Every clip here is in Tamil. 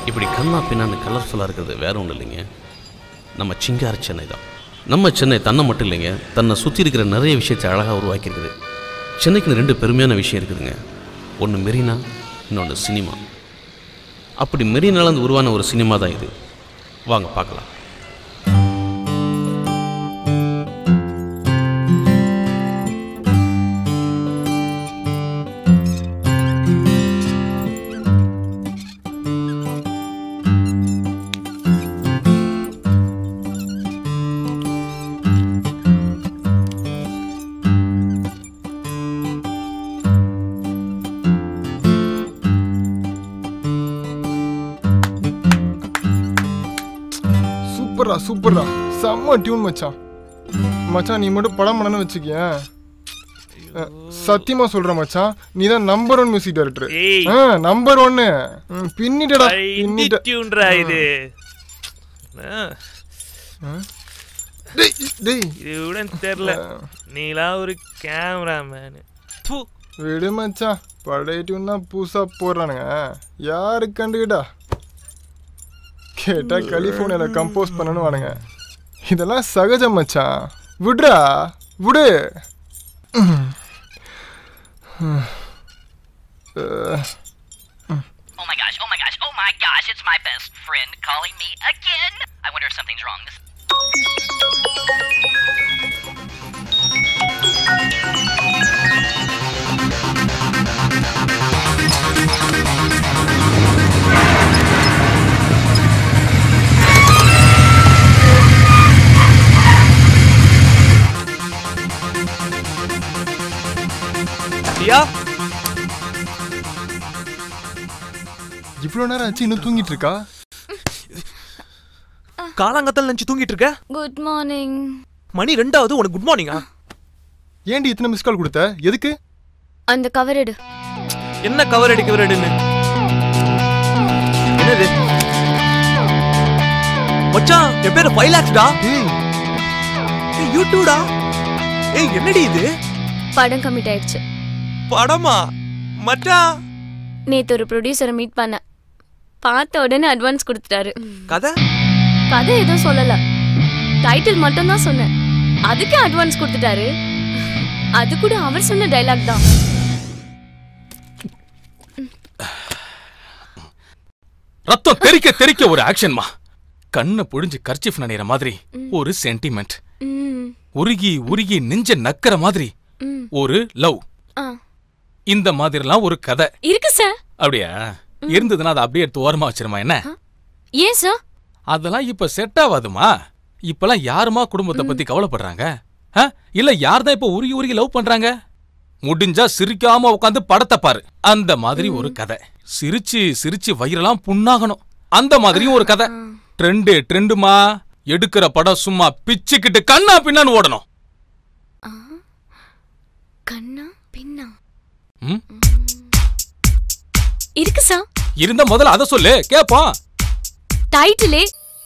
இப்படி கண்ணா பின்னான்னு கலர்ஃபுல்லாக இருக்கிறது வேற ஒன்றும் இல்லைங்க நம்ம சிங்கார சென்னை தான் நம்ம சென்னை தன்னை மட்டும் இல்லைங்க தன்னை சுற்றி இருக்கிற நிறைய விஷயத்தை அழகாக உருவாக்கியிருக்குது சென்னைக்கு ரெண்டு பெருமையான விஷயம் இருக்குதுங்க ஒன்று மெரினா இன்னொன்று சினிமா அப்படி மெரினாலேருந்து உருவான ஒரு சினிமா தான் இது வாங்க பார்க்கலாம் சூப்பர்ரா சூப்பர்ரா செம்ம டியூன் மச்சான் மச்சான் நீ மட்டும் படம் பண்ணனு வச்சுக்கேன் சத்தியமா சொல்ற மச்சான் நீ தான் நம்பர் ஒன் மியூசிக் டைரக்டர் ஏய். நம்பர் ஒன்னு பின்னிட்டடா பின்னிட்ட டியூன்ரா இது ஆ, டேய் டேய் இது கூட தெரியல நீலா ஒரு கேமராமேனு விடு மச்சான் பழைய டியூன் தான் புதுசா போடுறானுங்க யாரு கண்டுக்கிட்டா கேட்டா கலிஃபோர்னியால கம்போஸ் பண்ணணும் வானுங்க இதெல்லாம் சகஜம் மச்சான் விடுறா விடு Oh my gosh, oh my gosh, oh my gosh, it's my best friend calling me again. I wonder if something's wrong. This யா இவ்வளோ நேரம் ஆச்சு இன்னும் தூங்கிட்டு இருக்கா காலாங்கத்தல் நினைச்சு தூங்கிட்டு இருக்க குட் மார்னிங் மணி ரெண்டாவது உனக்கு குட் மார்னிங்கா ஏன்டி இத்தனை மிஸ் கால் கொடுத்த எதுக்கு அந்த கவர் எடு என்ன கவர் அடி கவர் அடின்னு என்னது மச்சான் என் பேரு ஃபைவ் லேக்ஸ்டா ஏய் ஏய் யூடியூடா ஏய் என்னடி இது படம் கமிட் ஆயிடுச்சு படமா மச்சான் நேத்து ஒரு ப்ரொடியூசரை மீட் பண்ணேன் பார்த்த உடனே அட்வான்ஸ் கொடுத்துட்டாரு கதை கதை எதுவும் சொல்லல டைட்டில் மட்டும் தான் சொன்னேன் அதுக்கே அட்வான்ஸ் கொடுத்துட்டாரு அது கூட அவர் சொன்ன டைலாக் தான் ரத்தம் தெறிக்க தெறிக்க ஒரு ஆக்ஷன்மா கண்ணை புழிஞ்சு கர்ச்சிஃப் நனைகிற மாதிரி ஒரு சென்டிமெண்ட் ம், உருகி உருகி நெஞ்ச நக்கற மாதிரி ம். ஒரு லவ் ஆ. இந்த மாதிரிலாம் ஒரு கதை இருக்கு சார் அப்படியா இருந்ததுன்னா அதை அப்படியே எடுத்து ஓரமா வச்சிருமா என்ன ஏன் சார் அதெல்லாம் இப்ப செட் ஆகாதுமா இப்பெல்லாம் யாருமா குடும்பத்தை பத்தி கவலைப்படுறாங்க ஆ? இல்ல யார் தான் இப்ப உருகி உருகி லவ் பண்றாங்க முடிஞ்சா சிரிக்காம உட்காந்து படத்தை பாரு அந்த மாதிரி ஒரு கதை சிரிச்சு சிரிச்சு வயிறெல்லாம் புண்ணாகணும் அந்த மாதிரியும் ஒரு கதை ட்ரெண்டு ட்ரெண்டுமா எடுக்கிற படம் சும்மா பிச்சுக்கிட்டு கண்ணா பின்னான்னு ஓடணும் கண்ணா பின்னா ம்? இருக்கு சார் இருந்தா முதல்ல அதை சொல்லு கேப்போம் டைட்டிலே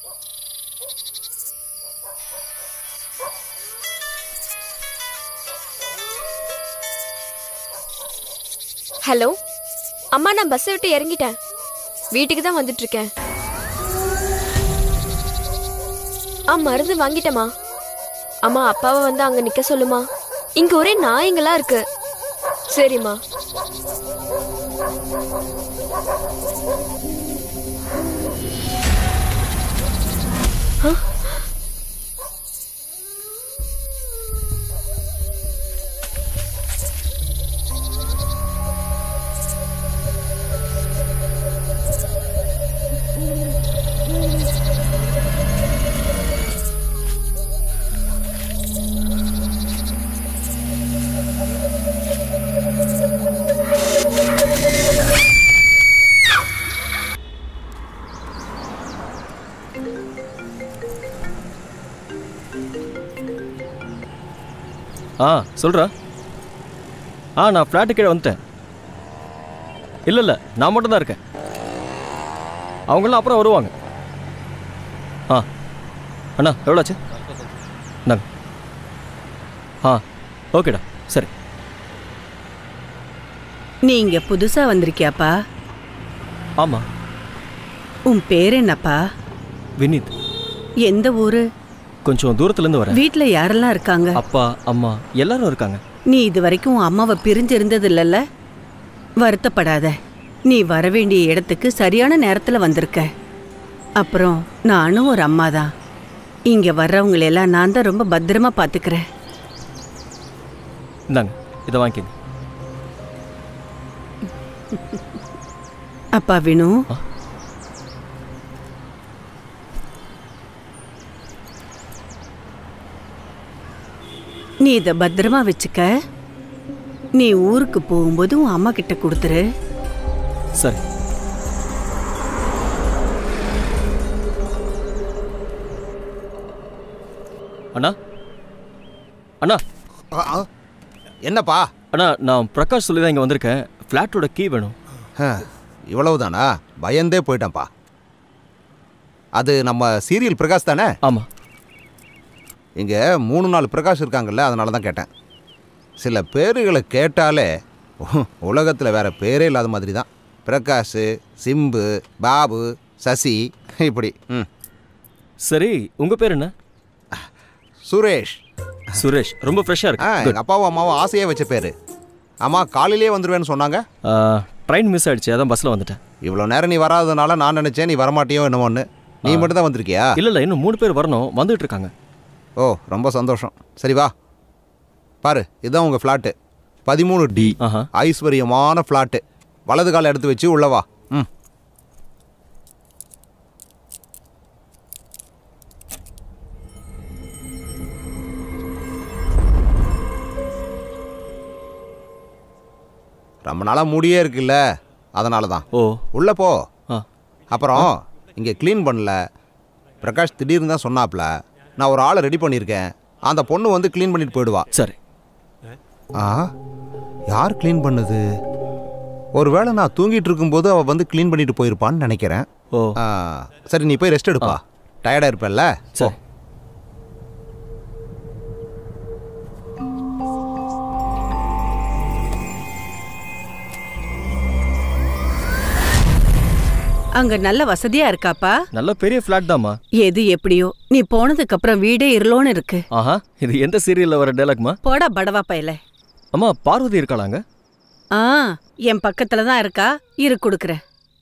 ஹலோ அம்மா நான் பஸ்ஸை விட்டு இறங்கிட்டேன் வீட்டுக்கு தான் வந்துட்டு இருக்கேன் ஆ மருந்து வாங்கிட்டேமா அம்மா அப்பாவை வந்து அங்க நிக்க சொல்லுமா இங்க ஒரே நாய்ங்களா இருக்கு சரிம்மா ஆ? ஆ சொல்கிறா ஆ நான் ஃப்ளாட்டு கீழே வந்துட்டேன் இல்லை இல்லை நான் மட்டும்தான் இருக்கேன் அவங்களாம் அப்புறம் வருவாங்க ஆ அண்ணா எவ்வளோ ஆச்சு இந்தாங்க ஆ ஓகேடா சரி நீங்க புதுசா வந்திருக்கியாப்பா ஆமாம் உன் பேர் என்னப்பா வினீத் எந்த ஊரு கொஞ்சம் தூரத்துலேருந்து வரேன் வீட்ல யாரெல்லாம் இருக்காங்க அப்பா அம்மா எல்லாரும் இருக்காங்க நீ இது வரைக்கும் உன் அம்மாவை பிரிஞ்சிருந்தது இல்லல்ல வருத்தப்படாத நீ வர வேண்டிய இடத்துக்கு சரியான நேரத்துல வந்திருக்க அப்புறம் நானும் ஒரு அம்மா தான் இங்க வர்றவங்களெல்லாம் நான் தான் ரொம்ப பத்திரமா பாத்துக்கிறேன் இந்தாங்க இதை வாங்கிக்கங்க அப்பா வினு நீ இதை பத்திரமா வச்சுக்க நீ ஊருக்கு போகும்போது உன் அம்மா கிட்ட கொடுத்துரு சரி அண்ணா அண்ணா என்னப்பா அண்ணா நான் பிரகாஷ் சொல்லி தான் இங்கே வந்திருக்கேன் ஃப்ளாட்டோட கீ வேணும் இவ்வளவுதானா பயந்தே போயிட்டேன்ப்பா அது நம்ம சீரியல் பிரகாஷ் தானே ஆமாம் இங்கே மூணு நாலு பிரகாஷ் இருக்காங்கல்ல அதனால தான் கேட்டேன் சில பேருகளை கேட்டாலே உலகத்தில் வேற பேரே இல்லாத மாதிரி தான் பிரகாஷ் சிம்பு பாபு சசி இப்படி ம் சரி உங்கள் பேர் என்ன சுரேஷ் சுரேஷ் ரொம்ப ஃப்ரெஷ்ஷாக ஆ இருக்கு எங்கள் அப்பாவும் அம்மாவும் ஆசையாக வச்ச பேர் ஆமாம் காலையிலேயே வந்துடுவேன்னு சொன்னாங்க ட்ரெயின் மிஸ் ஆயிடுச்சு அதான் பஸ்ஸில் வந்துட்டேன் இவ்வளோ நேரம் நீ வராதனால நான் நினச்சேன் நீ வரமாட்டியோ என்னமோன்னு நீ மட்டும் தான் வந்திருக்கியா இல்லை இல்லை இன்னும் மூணு பேர் வரணும் வந்துட்டு இருக்காங்க ஓ ரொம்ப சந்தோஷம் சரி வா பாரு இதுதான் உங்கள் ஃப்ளாட்டு பதிமூணு டி ஆஹா ஐஸ்வர்யமான ஃப்ளாட்டு வலது கால் எடுத்து வச்சு உள்ள வா ம் ரொம்ப நாளாக மூடியே இருக்குல்ல அதனால தான் ஓ உள்ளே போ ஆ அப்புறம் இங்கே க்ளீன் பண்ணல பிரகாஷ் திடீர்னு தான் சொன்னாப்ல நான் ஒரு ஆளை ரெடி பண்ணியிருக்கேன் அந்த பொண்ணு வந்து க்ளீன் பண்ணிட்டு போயிடுவா சரி ஆ யார் க்ளீன் பண்ணுது ஒருவேளை நான் தூங்கிட்டு இருக்கும்போது அவள் வந்து க்ளீன் பண்ணிட்டு போயிருப்பான்னு நினைக்கிறேன் ஓ ஆ, சரி நீ போய் ரெஸ்ட் எடுப்பா டயர்டாக இருப்பல்ல சரி அங்க நல்ல வசதியா இருக்காப்பா நல்ல பெரிய ஃப்ளாட் தாம்மா எது எப்படியோ நீ போனதுக்கு அப்புறம் வீடே இருளோன்னு இருக்கு ஆஹா இது எந்த சீரியலில் வர டைலாக்மா போடா படவா பையல அம்மா பார்வதி இருக்காளாங்க ஆ என் பக்கத்துல தான் இருக்கா இரு குடுக்குறேன்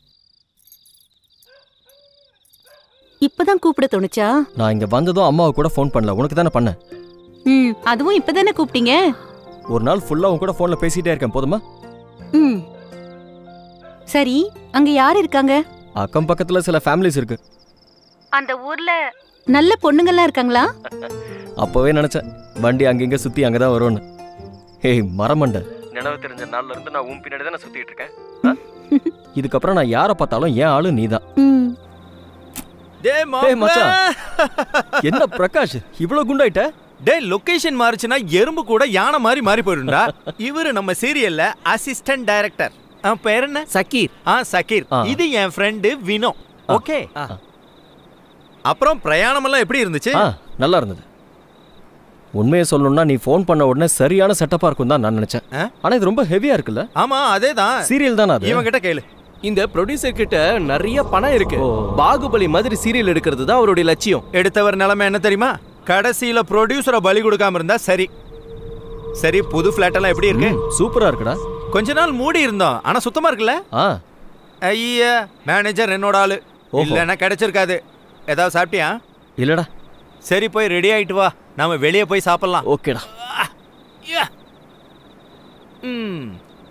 இப்பதான் கூப்பிட தோணுச்சா நான் இங்கே வந்ததும் அம்மாவை கூட ஃபோன் பண்ணல உனக்கு தானே பண்ணேன் ம் அதுவும் இப்பதானே கூப்பிட்டீங்க ஒரு நாள் ஃபுல்லாக உன் கூட ஃபோனில் பேசிகிட்டே இருக்கேன் போதுமா ம் சரி அங்க யார் இருக்காங்க அக்கம் பக்கத்தில் சில ஃபேமிலிஸ் இருக்கு அந்த ஊர்ல நல்ல பொண்ணுங்கெல்லாம் இருக்காங்களா அப்போவே நினச்சேன் வண்டி அங்கங்க சுற்றி அங்கே தான் வரும்னு ஏய் மரமண்ட நினைவு தெரிஞ்ச நாள்ல இருந்து நான் உன் பின்னாடி தான் சுற்றிட்டு இருக்கேன் ஆ? இதுக்கப்புறம் நான் யாரை பார்த்தாலும் என் ஆளு நீ தான் ம் ஏய் மச்சான் என்ன பிரகாஷ் இவ்வளோ குண்டாயிட்ட டேய் லொகேஷன் மாறுச்சுன்னா எறும்பு கூட யானை மாதிரி மாறி போயிடும்டா இவரு நம்ம சீரியல்ல அசிஸ்டன்ட் டைரக்டர் பேர் என்ன சக்கீர் ஆ சக்கீர் ஆ. இது என் ஃப்ரெண்டு வினோ ஓகே அப்புறம் பிரயாணம் எல்லாம் எப்படி இருந்துச்சு ஆ நல்லா இருந்தது உண்மையை சொல்லணும்னா நீ ஃபோன் பண்ண உடனே சரியான செட்டப்பாக இருக்கும் தான் நான் நினச்சேன் ஆ? ஆனால் இது ரொம்ப ஹெவியாக இருக்குல்ல ஆமா அதேதான் சீரியல் தானே அது இவன் கிட்ட கேளு இந்த ப்ரொடியூசர் கிட்ட நிறைய பணம் இருக்கு பாகுபலி மாதிரி சீரியல் எடுக்கிறது தான் அவருடைய லட்சியம் எடுத்தவர் நிலைமை என்ன தெரியுமா கடைசியில ப்ரொடியூசரை பலி கொடுக்காம இருந்தா சரி சரி புது ஃபிளாட் எல்லாம் எப்படி இருக்கு சூப்பராக இருக்குடா கொஞ்ச நாள் மூடி இருந்தோம் ஆனா சுத்தமா இருக்குல்ல ஆ ஐயா மேனேஜர் என்னோட ஆளு ஓஹோ. இல்லைன்னா கிடைச்சிருக்காது ஏதாவது சாப்பிட்டியா இல்லடா சரி போய் ரெடி ஆயிட்டு வா நாம வெளியே போய் சாப்பிடலாம் ஓகேடா ம்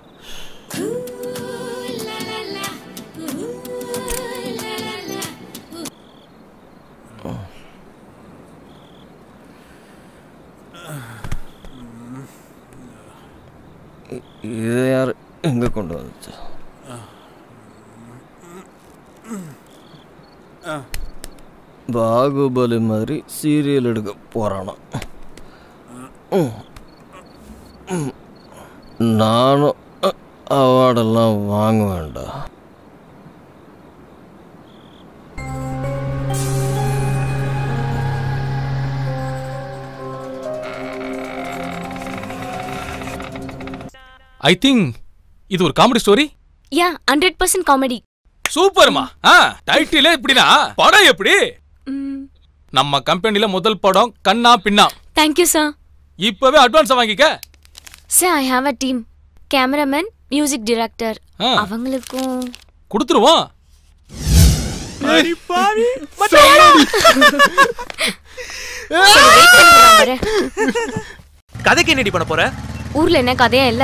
இது யார் எங்கே கொண்டு வந்துச்சு பாகுபலி மாதிரி சீரியல் எடுக்க போறானா ம். ம். நானும் அ- அவார்டெல்லாம் வாங்க வேண்டாம் ஐ திங்க் இது ஒரு comedy story ya hundred percent comedy சூப்பர்மா ஆ டைட்டிலே இப்படினா படம் எப்படி நம்ம கம்பெனில முதல் படம் கண்ணா பின்னா தேங்க்யூ சார் இப்பவே அட்வான்ஸ் வாங்கிக்க sir I have a team cameraman music director ஆ. அவங்களுக்கும் கொடுத்துருவோம் சரி, wait பண்ணுங்க, நான் வரேன். கதைக்கு என்னடி பண்ண போற ஊர்ல என்ன கதையா இல்ல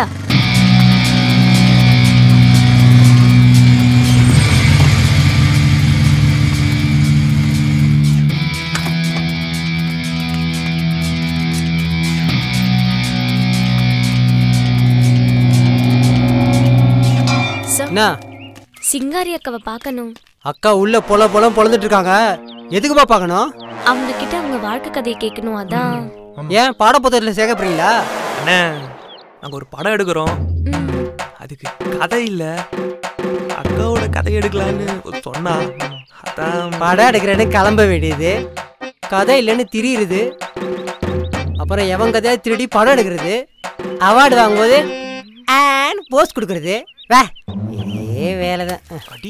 சார், என்ன சிங்காரி அக்காவை பார்க்கணும் அக்கா உள்ள பொல பொலம் பொழந்துட்டு இருக்காங்க எதுக்குப்பா பார்க்கணும் அவங்க கிட்ட அவங்க வாழ்க்கை கதையை கேட்கணும் அதான் ஏன் பாடப்புத்தகத்தில் சேர்க்க போறீங்களா அண்ணே நாங்க ஒரு படம் எடுக்கிறோம் அதுக்கு கதை இல்ல அக்காவோட கதை எடுக்கலான்னு ஒரு சொன்னா அதான் படம் எடுக்கிறேன்னு கிளம்ப வேண்டியது கதை இல்லைன்னு திரியுது அப்புறம் எவன் கதையா திருடி படம் எடுக்கிறது அவார்டு வாங்கும்போது ஆன் போஸ்ட் கொடுக்கறது வே ஏ வேலை தான் அடி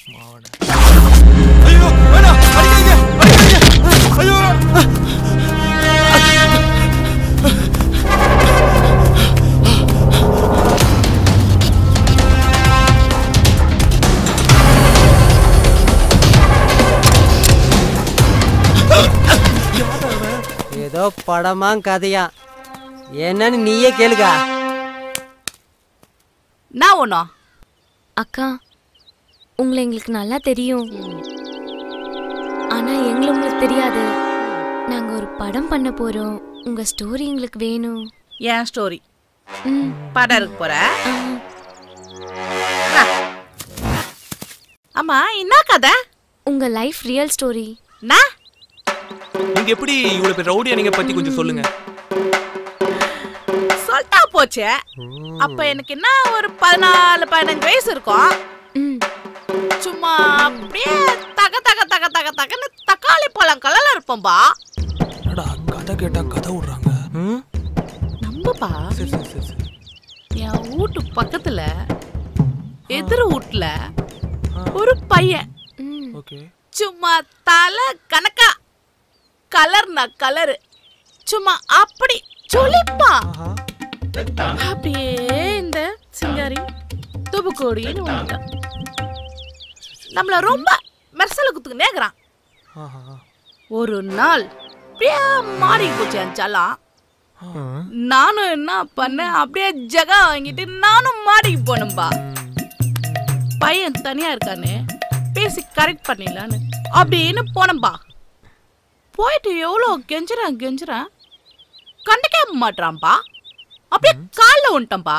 ஏதோ படமா கதையா என்னன்னு நீயே கேளுக்கா நான் ஒன்றும் அக்கா உங்களை எங்களுக்கு நல்லா தெரியும் ஆனா எங்களை உங்களுக்கு தெரியாது நாங்க ஒரு படம் பண்ண போறோம் உங்க ஸ்டோரி எங்களுக்கு வேணும் என் ஸ்டோரி ம் படம் இருக்க போற வா. ஆமா என்ன கதை உங்க லைஃப் ரியல் ஸ்டோரி நான் நீங்க எப்படி இவ்வளவு பேர் ரவுடியா நீங்க பத்தி கொஞ்சம் சொல்லுங்க சொல்லிட்டா போச்சே அப்ப எனக்கு என்ன ஒரு பதினாலு பதினஞ்சு வயசு இருக்கும் சும்மா அப்படியே தக தக தக தக தகன்னு தக்காளி பழம் கலர்ல இருப்போம்பா என்னடா கதை கேட்டா கதை விடுறாங்க ம்? நம்புப்பா சரி சரி சரி சரி என் வீட்டு பக்கத்துல எதிர் வீட்டுல ஒரு பையன் ஓகே சும்மா தலை கணக்கா கலர்னா கலரு சும்மா அப்படி சுளிப்பான் அப்படியே இந்த சிங்காரி துபுக்கோடின்னு வந்துட்டான் நம்மள ரொம்ப மெர்சல குத்துக்கு நேக்குறான் ஒரு நாள் அப்படியே மாறி போச்சு என் சலாம் நானும் என்ன பண்ணேன் அப்படியே ஜகா வாங்கிட்டு நானும் மாடிக்கு போனேன்பா பையன் தனியா இருக்கானே பேசி கரெக்ட் பண்ணிடலான்னு அப்படின்னு போனேன்பா போயிட்டு எவ்வளோ கெஞ்சுறான் கெஞ்சுறான் கண்டுக்கே மாட்றான்பா அப்படியே காலில் வந்துட்டேன்பா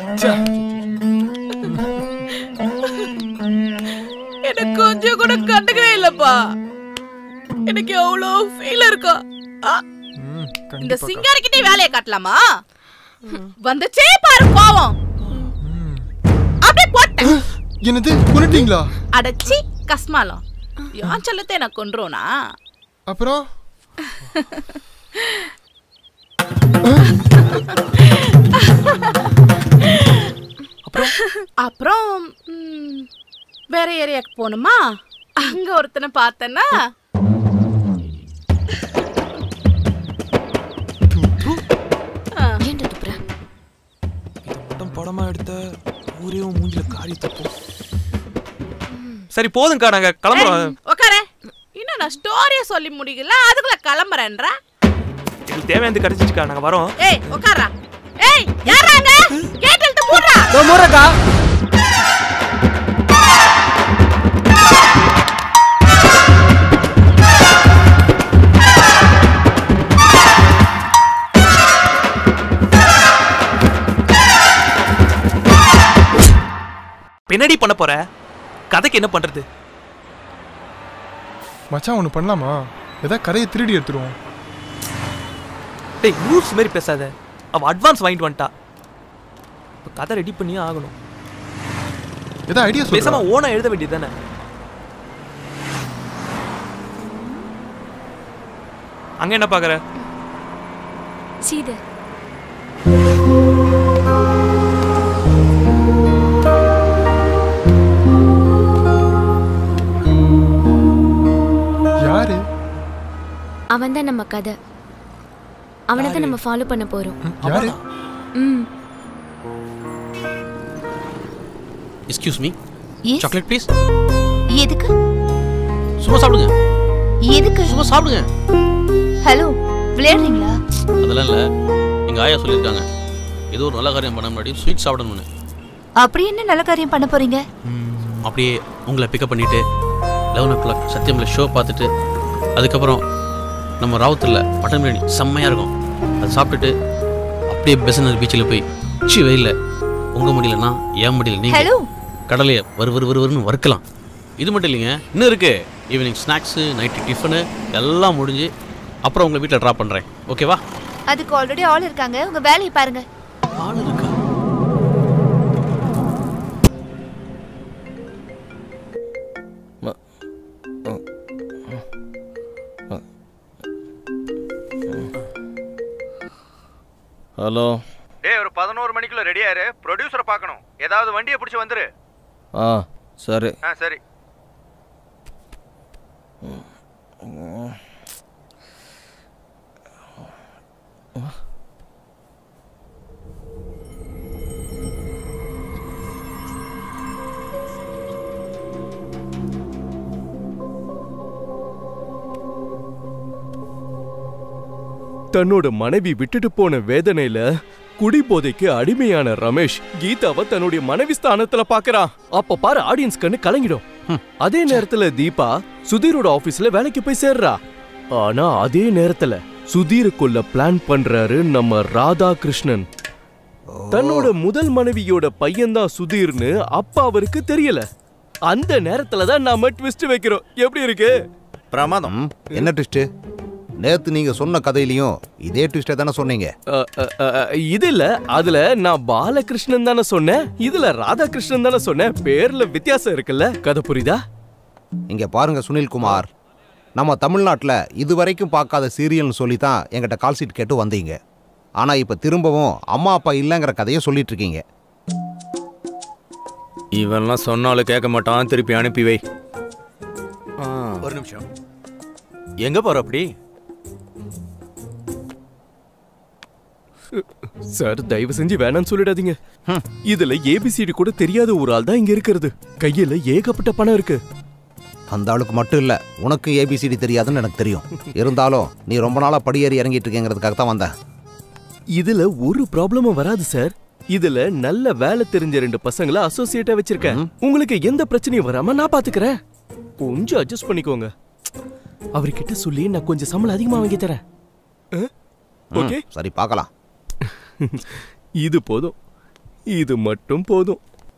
எனக்கு கொஞ்சம் கூட கண்டுக்கவே இல்லப்பா எனக்கு எவ்வளோ ஃபீல் இருக்கா ஆ, இந்த சிங்காரிக்கிட்டே வேலையை காட்டலாமா வந்துச்சே பாரு கோவம் அப்படியே போட்டேன் என்னது கொண்டுட்டீங்களா அடச்சி கஸ்மாலம் யான் சொல்லத்தை நான் கொன்றோனா அப்புறம் அப்புறம் ம், வேற ஏரியாக்கு போகணுமா அங்க ஒருத்தனை பார்த்தேன்னா ஏன்டா துப்புற மட்டும் படமா எடுத்த ஊரே உன் மூஞ்சில காரி தப்போம் சரி போதும்க்கா நாங்க கிளம்புறோம் உக்கார இன்னும் நான் ஸ்டோரியை சொல்லி முடிக்கல அதுக்குள்ள கிளம்புறேன்ற எங்களுக்கு தேவையானது கிடைச்சிச்சுக்கா நாங்க வரோம் ஏய் உக்காரா ஏய் யாராங்க கேட் இழுத்து மூடுறா மூறக்கா பின்னாடி பண்ண போற கதைக்கு என்ன பண்றது மச்சான் ஒன்று பண்ணலாமா ஏதாவது கதையை திருடி எடுத்துருவோம் டேய் லூஸ் மாதிரி பேசாத அவ அட்வான்ஸ் வாங்கிட்டு வந்துட்டா இப்ப கதை ரெடி பண்ணியே ஆகணும் ஏதாவது ஐடியா பேசாம சொல்லுமா ஓனா எழுத வேண்டியது தானே அங்க என்ன பாக்குற சீது அவன் தான் நம்ம கதை அவனை தான் நம்ம ஃபாலோ பண்ண போறோம் யாரு ம் excuse me Yes. Chocolate please எதுக்கு சும்மா சாப்பிடுங்க எதுக்கு சும்மா சாப்பிடுங்க ஹலோ விளையாடுறீங்களா அதெல்லாம் இல்லை எங்கள் ஆயா சொல்லியிருக்காங்க ஏதோ ஒரு நல்ல காரியம் பண்ண முன்னாடி ஸ்வீட் சாப்பிடணும்னு அப்படி என்ன நல்ல காரியம் பண்ண போறீங்க அப்படியே உங்களை பிக்கப் பண்ணிவிட்டு லெவன் ஓ கிளாக் சத்தியமில் ஷோ பார்த்துட்டு அதுக்கப்புறம் நம்ம ராவுத்தில் மட்டன் பிரியாணி செம்மையாக இருக்கும் அதை சாப்பிட்டுட்டு அப்படியே பெசனர் பீச்சில் போய் சி வெயில்ல உங்கள் முடியலன்னா ஏன் முடியல Hello. நீங்கள் கடலையை வறு வறு வறு வறுன்னு வறுக்கலாம் இது மட்டும் இல்லைங்க இன்னும் இருக்கு ஈவினிங் ஸ்நாக்ஸு நைட்டு டிஃபனு எல்லாம் முடிஞ்சு அப்புறம் உங்களை வீட்டில் ட்ராப் பண்ணுறேன் ஓகேவா அதுக்கு ஆல்ரெடி ஆள் இருக்காங்க உங்க வேலையை பாருங்க ஆள் இருக்கா ஹலோ டேய் ஒரு பதினோரு மணிக்குள்ள ரெடியா இரு ப்ரொடியூசரை பார்க்கணும் ஏதாவது வண்டியை பிடிச்சி வந்துரு ஆ சரி ஆ சரி தன்னோட மனைவி விட்டுட்டு போன வேதனையில குடிபோதைக்கு அடிமையான ரமேஷ் கீதாவை தன்னுடைய மனைவி ஸ்தானத்துல பாக்குறான் அப்ப பாரு ஆடியன்ஸ் கண்ணு கலங்கிடும் அதே நேரத்துல தீபா சுதீரோட ஆபீஸ்ல வேலைக்கு போய் சேர்றா ஆனா அதே நேரத்துல சுதீர கொல்ல பிளான் பண்றாரு நம்ம ராதாகிருஷ்ணன் தன்னோட முதல் மனைவியோட பையன்தான் சுதீர்னு அப்பா அவருக்கு தெரியல அந்த நேரத்துல தான் நாம ட்விஸ்ட் வைக்கிறோம் எப்படி இருக்கு பிரமாதம் என்ன ட்விஸ்ட்டு நேத்து நீங்க சொன்ன கதையிலையும் இதே ட்விஸ்டை தானே சொன்னீங்க அ, அ, அ, அ, இது இல்ல அதுல நான் பாலகிருஷ்ணன் தானே சொன்னேன் இதுல ராதாகிருஷ்ணன் தானே சொன்னேன் பேர்ல வித்தியாசம் இருக்குல்ல கதை புரியுதா இங்க பாருங்க சுனில்குமார் நம்ம தமிழ்நாட்டில் இதுவரைக்கும் பார்க்காத சீரியல்னு சொல்லி தான் எங்கிட்ட கால் ஷீட் கேட்டு வந்தீங்க ஆனால் இப்போ திரும்பவும் அம்மா அப்பா இல்லைங்கிற கதையை சொல்லிட்டு இருக்கீங்க இவன்லாம் சொன்னாலும் கேட்க மாட்டான் திருப்பி அனுப்பி வை ஒரு நிமிஷம் எங்க போற அப்படி சார் தயவு செஞ்சு வேணாம்னு சொல்லிடாதீங்க இதுல ஏபிசிடி கூட தெரியாத ஒரு ஆள் தான் இங்க இருக்கிறது கையில ஏகப்பட்ட பணம் இருக்கு அந்த ஆளுக்கு மட்டும் இல்லை உனக்கு ஏபிசிடி தெரியாதுன்னு எனக்கு தெரியும் இருந்தாலும் நீ ரொம்ப நாளாக படியேறி இறங்கிட்டு இருக்கேங்கிறதுக்காக தான் வந்தேன் இதுல ஒரு ப்ராப்ளமும் வராது சார் இதுல நல்ல வேலை தெரிஞ்ச ரெண்டு பசங்கள அசோசியேட்டா வச்சிருக்கேன் உங்களுக்கு எந்த பிரச்சனையும் வராம நான் பாத்துக்கிறேன் கொஞ்சம் அட்ஜஸ்ட் பண்ணிக்கோங்க அவர்கிட்ட சொல்லி நான் கொஞ்சம் சம்பளம் அதிகமா வாங்கி தரேன் ஓகே சரி பார்க்கலாம் இது போதும் இது மட்டும் போதும்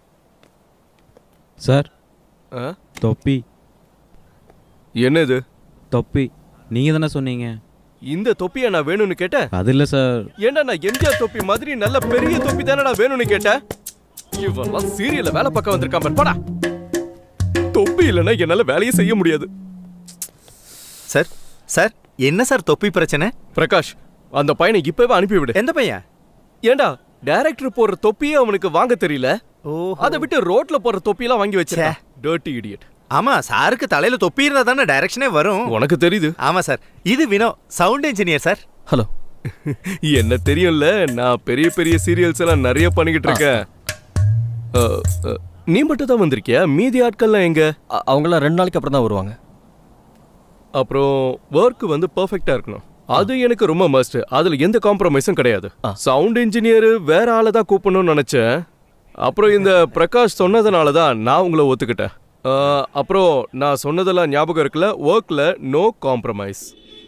சார் ஆ? தொப்பி என்னது தொப்பி நீங்க தானே சொன்னீங்க இந்த தொப்பியா நான் வேணும்னு கேட்டேன் அது இல்ல சார் ஏன்டா நான் எம்ஜிஆர் தொப்பி மாதிரி நல்ல பெரிய தொப்பி தானே நான் வேணும்னு கேட்டேன் இவெல்லாம் சீரியல்ல வேலை பார்க்க வந்திருக்கான் பாரு, போடா தொப்பி இல்லைன்னா என்னால வேலையே செய்ய முடியாது சார் சார் என்ன சார் தொப்பி பிரச்சனை பிரகாஷ் அந்த பையனை இப்பவே அனுப்பிவிடு எந்த பையன் ஏன்டா டைரக்டர் போடுற தொப்பியே அவனுக்கு வாங்க தெரியல அதை விட்டு ரோட்ல போடுற தொப்பியெல்லாம் வாங்கி வச்சிருக்கேன் டர்ட்டி இடியட் ஆமா சாருக்கு தலையில தொப்பி இருந்தா தானே டைரக்ஷனே வரும் உனக்கு தெரியுது ஆமா சார் இது Vino sound engineer sir hello என்ன தெரியும்ல நான் பெரிய பெரிய சீரியல்ஸ் எல்லாம் நிறைய பண்ணிக்கிட்டு இருக்கேன் அ, அ, நீ மட்டும் தான் வந்திருக்கியா மீதி ஆட்கள்லாம் எங்க அவங்களாம் ரெண்டு நாளைக்கு அப்புறம் தான் வருவாங்க அப்புறம் ஒர்க் வந்து பெர்ஃபெக்ட்டா இருக்கணும் அது எனக்கு ரொம்ப மஸ்ட் அதுல எந்த காம்ப்ரமைஸும் கிடையாது சவுண்ட் இன்ஜினியர் வேற ஆளை தான் கூப்பிடணும்னு நினைச்சேன் அப்புறம் இந்த பிரகாஷ் சொன்னதுனால தான் நான் உங்களை ஒத்துக்கிட்டேன் ஆ, அப்புறம் நான் சொன்னதெல்லாம் ஞாபகம் இருக்குல்ல ஒர்க்ல நோ காம்ப்ரமைஸ்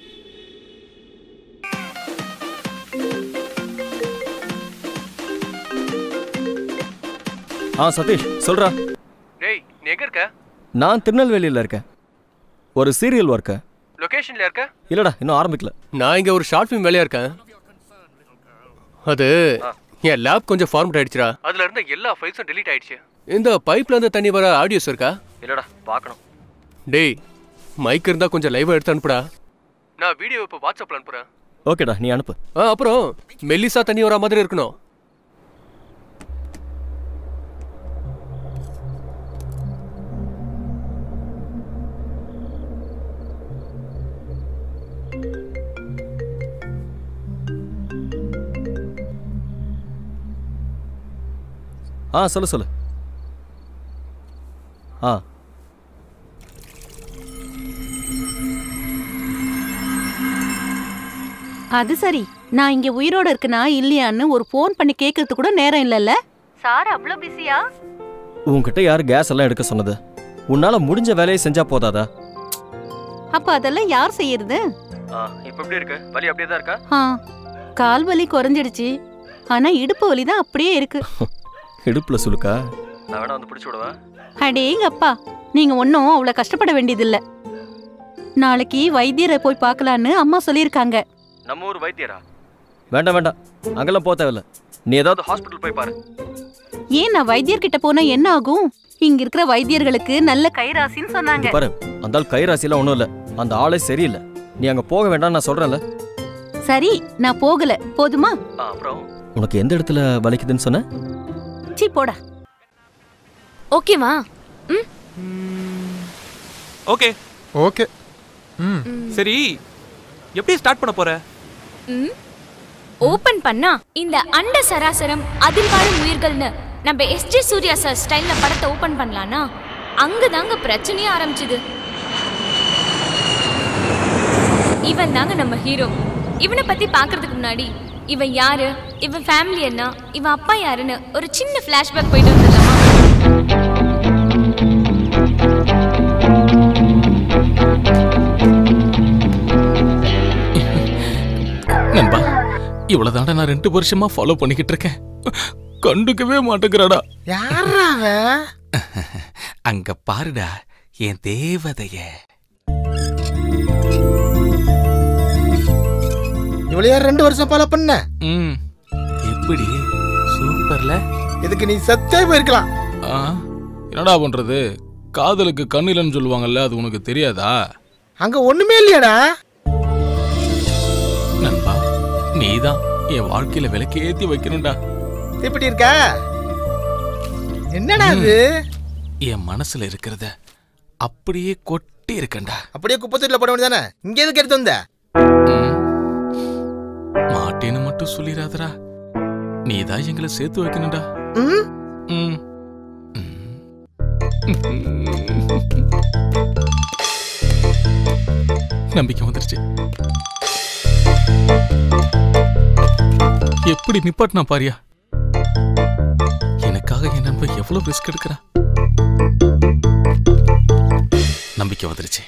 ஆ சதீஷ் சொல்றா டேய் நீ எங்க இருக்க நான் திருநெல்வேலியில் இருக்கேன் ஒரு சீரியல் ஒர்க்கு லொகேஷன்ல இருக்க இல்லடா இன்னும் ஆரம்பிக்கல நான் இங்க ஒரு ஷார்ட் ஃபிலிம் வேலையா இருக்கேன் அது என் லேப் கொஞ்சம் ஃபார்மட் ஆயிடுச்சுடா அதுல இருந்த எல்லா ஃபைல்ஸும் delete ஆயிடுச்சு இந்த பைப்ல இருந்து தண்ணி வர ஆடியோஸ் இருக்கா இல்லடா பார்க்கணும் டேய் மைக் இருந்தா கொஞ்சம் லைவா எடுத்து அனுப்புடா நான் வீடியோ இப்போ வாட்ஸ்அப்ல அனுப்புறேன் ஓகேடா நீ அனுப்பு ஆ அப்புறம் மெல்லிசா தண்ணி வர மாதிரி இருக்கணும் ஆ சொல்லு சொல்லு ஆ அது சரி நான் இங்க உயிரோட இருக்கனா இல்லையான்னு ஒரு ஃபோன் பண்ணி கேட்கறது கூட நேரம் இல்லைல்ல சார் அவ்வளோ பிஸியா உன்கிட்ட யார் கேஸ் எல்லாம் எடுக்க சொன்னது உன்னால முடிஞ்ச வேலையை செஞ்சா போதாதா அப்ப அதெல்லாம் யார் செய்யறது இப்போ எப்படி இருக்கு வலி அப்படியே தான் இருக்கா ஆ கால் வலி குறைஞ்சிடுச்சு ஆனா இடுப்பு வலி தான் அப்படியே இருக்கு இடுப்புல சுலுக்கா நான் வேணா வந்து பிடிச்சி விடுவா அடேங்கப்பா நீங்க ஒன்றும் அவ்வளோ கஷ்டப்பட வேண்டியதில்ல நாளைக்கு வைத்தியரை போய் பார்க்கலான்னு அம்மா சொல்லியிருக்காங்க நம்ம ஊர் வைத்தியரா வேண்டாம் வேண்டாம் அங்கெல்லாம் போக தேவையில்ல நீ ஏதாவது ஹாஸ்பிட்டல் போய் பாரு ஏன் நான் வைத்தியர்கிட்ட போனா என்ன ஆகும் இங்க இருக்கிற வைத்தியர்களுக்கு நல்ல கைராசின்னு சொன்னாங்க இங்க பாரு அந்த ஆள் கைராசிலாம் ஒன்றும் இல்லை அந்த ஆளே சரியில்லை நீ அங்கே போக வேண்டாம் நான் சொல்கிறேன்ல சரி நான் போகல போதுமா அப்புறம் உனக்கு எந்த இடத்துல வலிக்குதுன்னு சொன்ன சீ போடா ஓகேவா ஓகே ஓகே ம் சரி எப்படி ஸ்டார்ட் பண்ண போற ம் ஓபன் பண்ணா இந்த அண்ட சராசரம் அதில் வாழும் உயிர்கள்னு நம்ம எஸ்ஜே சூர்யா சார் ஸ்டைல்ல படத்தை ஓபன் பண்ணலானா அங்கதாங்க பிரச்சனையே ஆரம்பிச்சுது இவன் தாங்க நம்ம ஹீரோ இவனை பத்தி பார்க்கறதுக்கு முன்னாடி இவன் யாரு இவன் ஃபேமிலி என்ன இவன் அப்பா யாருன்னு ஒரு சின்ன ஃபிளாஷ்பேக் போயிட்டு வந்துடலாமா நண்பா இவ்வளவுதான்டா நான் ரெண்டு வருஷமா ஃபாலோ பண்ணிக்கிட்டு இருக்கேன் கண்டுக்கவே மாட்டேங்கிறாடா யாரா அவன் அங்க பாருடா என் தேவதைய இவ்வளவு யார் ரெண்டு வருஷம் ஃபாலோ பண்ண ம் எப்படி சூப்பர்ல இதுக்கு நீ சத்தே போயிருக்கலாம் ஆ என்னடா பண்றது காதலுக்கு கண்ணிலன்னு சொல்லுவாங்கல்ல அது உனக்கு தெரியாதா அங்க ஒண்ணுமே இல்லையாடா நண்பா நீதான் என் வாழ்க்கையில விலைக்கு ஏத்தி வைக்கணும்டா இப்படி இருக்க என்னடா அது என் மனசுல இருக்கிறத அப்படியே கொட்டி இருக்கேன்டா அப்படியே குப்பத்தூர்ல போட வேண்டியதானே இங்க எதுக்கு எடுத்து வந்த மாட்டேன்னு மட்டும் சொல்லிடாதடா நீதான் எங்களை சேர்த்து வைக்கணும்டா ம்? ம் நம்பிக்கை வந்துருச்சு எப்படி நிப்பாட்டினா பாரியா எனக்காக என் நண்பன் எவ்வளவு ரிஸ்க் எடுக்கிறான் நம்பிக்கை வந்துருச்சு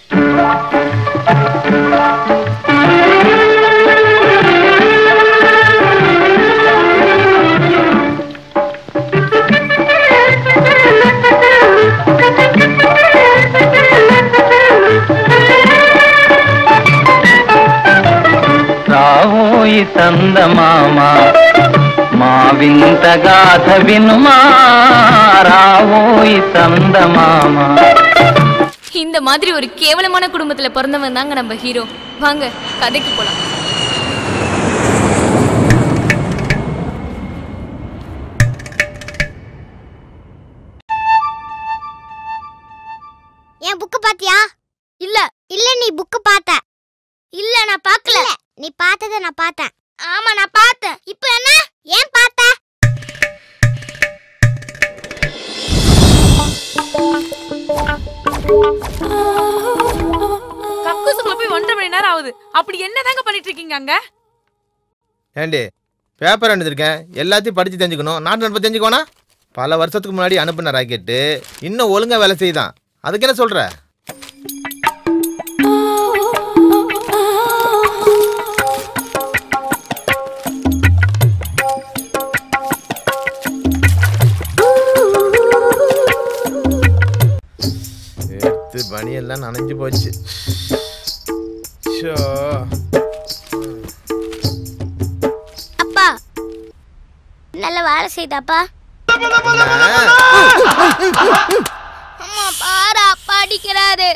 రావోయి చందమామ మా వింత గాథ వినుమా రావోయి చందమామ இந்த மாதிரி ஒரு கேவலமான குடும்பத்துல பிறந்தவன் தாங்க நம்ம ஹீரோ வாங்க கதைக்கு போலாம் என் புக்கு பாத்தியா இல்ல இல்ல நீ புக்கு பார்த்த இல்ல நான் பார்க்கல நீ பார்த்தத நான் பார்த்தேன் ஆமா நான் பார்த்தேன் இப்போ என்ன ஏன் பார்த்த கக்கூசுக்குள்ள போய் ஒன்றரை மணி நேரம் ஆகுது அப்படி என்னதாங்க பண்ணிட்டு இருக்கீங்க அங்க ஏண்டி பேப்பர் அனுப்பிச்சிருக்கேன் எல்லாத்தையும் படிச்சு தெரிஞ்சுக்கணும் நாட்டு நடப்பு தெரிஞ்சுக்கோனா பல வருஷத்துக்கு முன்னாடி அனுப்புன ராக்கெட்டு இன்னும் ஒழுங்கா வேலை செய்யுதான் அதுக்கு என்ன சொல்ற எடுத்து பனியெல்லாம் நனைஞ்சு போச்சு ஷோ அப்பா நல்ல வேலை செய்தாப்பா அம்மா பாரு அப்பா அடிக்கிறாரு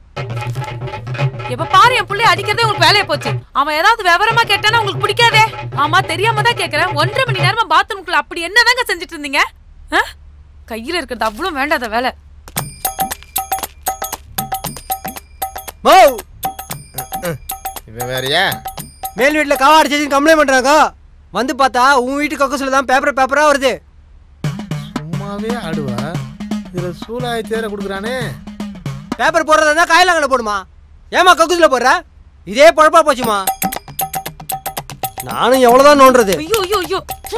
எப்ப பாரு என் புள்ளைய அடிக்கிறதே உங்களுக்கு வேலையை போச்சு அவன் ஏதாவது விவரமா கேட்டானா உங்களுக்கு பிடிக்காதே ஆமா தெரியாம தான் கேக்குறேன் ஒன்றரை மணி நேரமா பாத்ரூம்குள்ள அப்படி என்னதாங்க செஞ்சுட்டு இருந்தீங்க ஆ? கையில இருக்கிறது அவ்வளவு வேண்டாத வேலை மோ இவன் வேறயா மேல் வீட்டில் காவா அடிச்சு கம்ப்ளைண்ட் பண்ணுறாங்க வந்து பார்த்தா உன் வீட்டு கக்கசில் தான் பேப்பர் பேப்பராக வருது சும்மா நல்லாவே ஆடுவா இதுல சூலாய் தேர கொடுக்குறானே பேப்பர் போடுறதா இருந்தா காயிலாங்கல போடுமா ஏமா கக்குதுல போடுற இதே பொழப்பா போச்சுமா நானும் எவ்வளவுதான் நோண்டுறது ஐயோ ஐயோ ஐயோ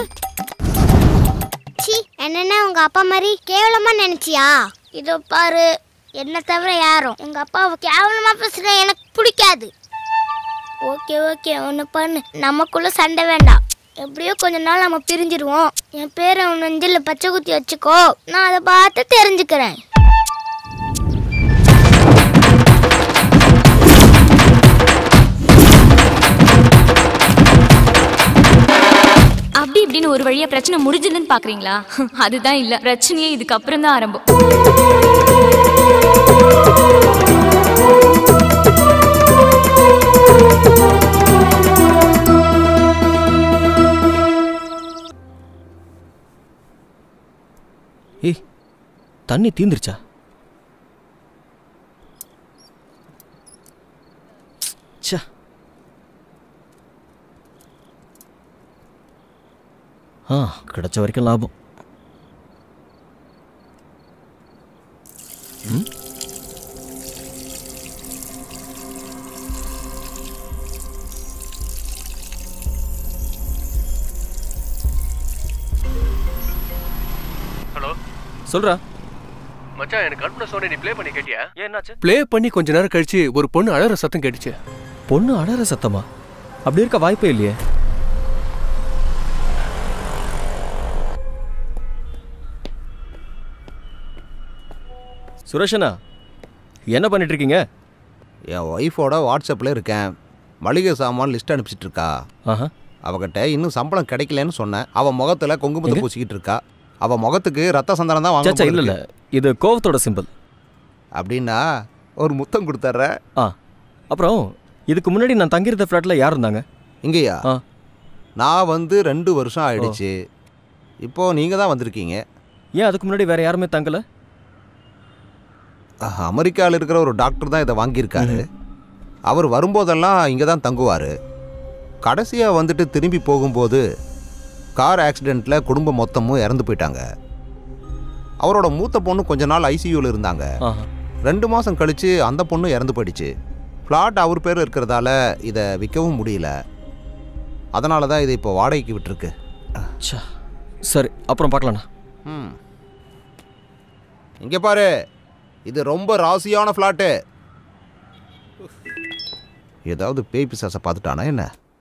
சி என்னன்னா உங்க அப்பா மாதிரி கேவலமா நினைச்சியா இதோ பாரு என்ன தவிர யாரும் எங்க அப்பாவை கேவலமா பேசுற எனக்கு பிடிக்காது ஓகே ஓகே ஒன்று பண்ணு நமக்குள்ள சண்டை வேண்டாம் எப்படியோ கொஞ்ச நாள் நம்ம பிரிஞ்சிருவோம் என் பேரை உன் நெஞ்சில் பச்சை குத்தி வச்சுக்கோ நான் அதை பார்த்து தெரிஞ்சுக்கிறேன் அப்படி இப்படின்னு ஒரு வழியா பிரச்சனை முடிஞ்சதுன்னு பாக்குறீங்களா அதுதான் இல்ல பிரச்சனையே இதுக்கு அப்புறம் தான் ஆரம்பம் ஏய் தண்ணி தீந்துருச்சா ச்சே ஆ கிடைச்ச வரைக்கும் லாபம் ம் ஹலோ சொல்றா மச்சான் எனக்கு அனுப்பின சோனை நீ ப்ளே பண்ணி கேட்டியா என்னாச்சு ப்ளே பண்ணி கொஞ்ச நேரம் கழிச்சு ஒரு பொண்ணு அழற சத்தம் கேட்டுச்சு பொண்ணு அடற சத்தமா அப்படி இருக்க வாய்ப்பே இல்லையே சுரேஷனா என்ன பண்ணிட்டு இருக்கீங்க என் ஒய்ஃபோட வாட்ஸ்அப்பில் இருக்கேன் மளிகை சாமான் லிஸ்ட் அனுப்பிச்சிட்டு இருக்கா ஆஹா அவகிட்ட இன்னும் சம்பளம் கிடைக்கலன்னு சொன்னேன் அவன் முகத்தில் குங்குமத்தை பூசிக்கிட்டு இருக்கா அவன் முகத்துக்கு ரத்த சந்தனம் தான் சச்சா வாங்க இல்ல இல்ல இது கோவத்தோட சிம்பிள் அப்படின்னா ஒரு முத்தம் கொடுத்துட்ற ஆ அப்புறம் இதுக்கு முன்னாடி நான் தங்கியிருந்த ஃப்ளாட்டில் யார் இருந்தாங்க இங்கேயா நான் வந்து ரெண்டு வருஷம் ஆயிடுச்சு இப்போ நீங்கள் தான் வந்திருக்கீங்க ஏன் அதுக்கு முன்னாடி வேற யாருமே தங்கல அமெரிக்காவில் இருக்கிற ஒரு டாக்டர் தான் இதை வாங்கியிருக்காரு அவர் வரும்போதெல்லாம் இங்கே தான் தங்குவார் கடைசியாக வந்துட்டு திரும்பி போகும்போது கார் ஆக்சிடெண்ட்டில் குடும்பம் மொத்தமும் இறந்து போயிட்டாங்க அவரோட மூத்த பொண்ணு கொஞ்ச நாள் ஐசியூவில் இருந்தாங்க ரெண்டு மாதம் கழித்து அந்த பொண்ணு இறந்து போயிடுச்சு ஃப்ளாட் அவர் பேர் இருக்கிறதால இதை விற்கவும் முடியல அதனால தான் இதை இப்போ வாடகைக்கு விட்டுருக்கு ச்சே. சரி அப்புறம் பார்க்கலாண்ணா ம் இங்கே பாரு இது ரொம்ப ராசியான ஃப்ளாட்டு ஏதாவது பேய் பிசாசை பார்த்துட்டானா என்ன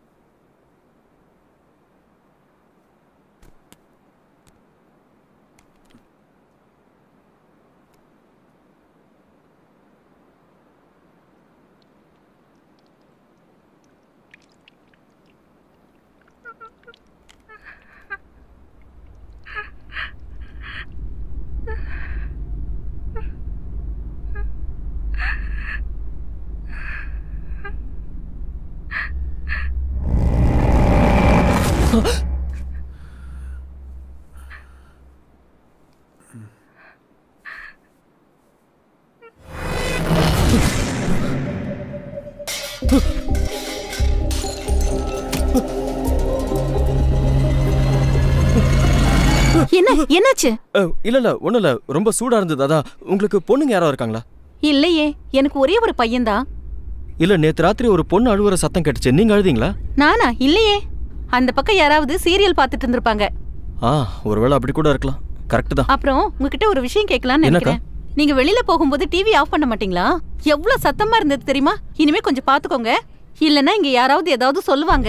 என்ன என்னாச்சு அஹ், இல்ல இல்ல ஒண்ணும் இல்ல ரொம்ப சூடா இருந்தது அதான் உங்களுக்கு பொண்ணுங்க யாரோ இருக்காங்களா இல்லையே எனக்கு ஒரே ஒரு பையன்தான் இல்ல நேத்து ராத்திரி ஒரு பொண்ணு அழுவுற சத்தம் கேட்டுச்சு நீங்க அழுதீங்களா நானா இல்லையே அந்த பக்கம் யாராவது சீரியல் பார்த்துட்டு இருந்திருப்பாங்க ஆ ஒருவேளை அப்படி கூட இருக்கலாம் கரெக்ட் தான் அப்புறம் உங்ககிட்ட ஒரு விஷயம் கேட்கலாம்னு என்னக்கா? நினைக்கிறேன் நீங்க வெளியில போகும்போது டிவி ஆஃப் பண்ண மாட்டீங்களா எவ்வளவு சத்தமா இருந்தது தெரியுமா இனிமே கொஞ்சம் பாத்துக்கோங்க இல்லனா இங்க யாராவது ஏதாவது சொல்லுவாங்க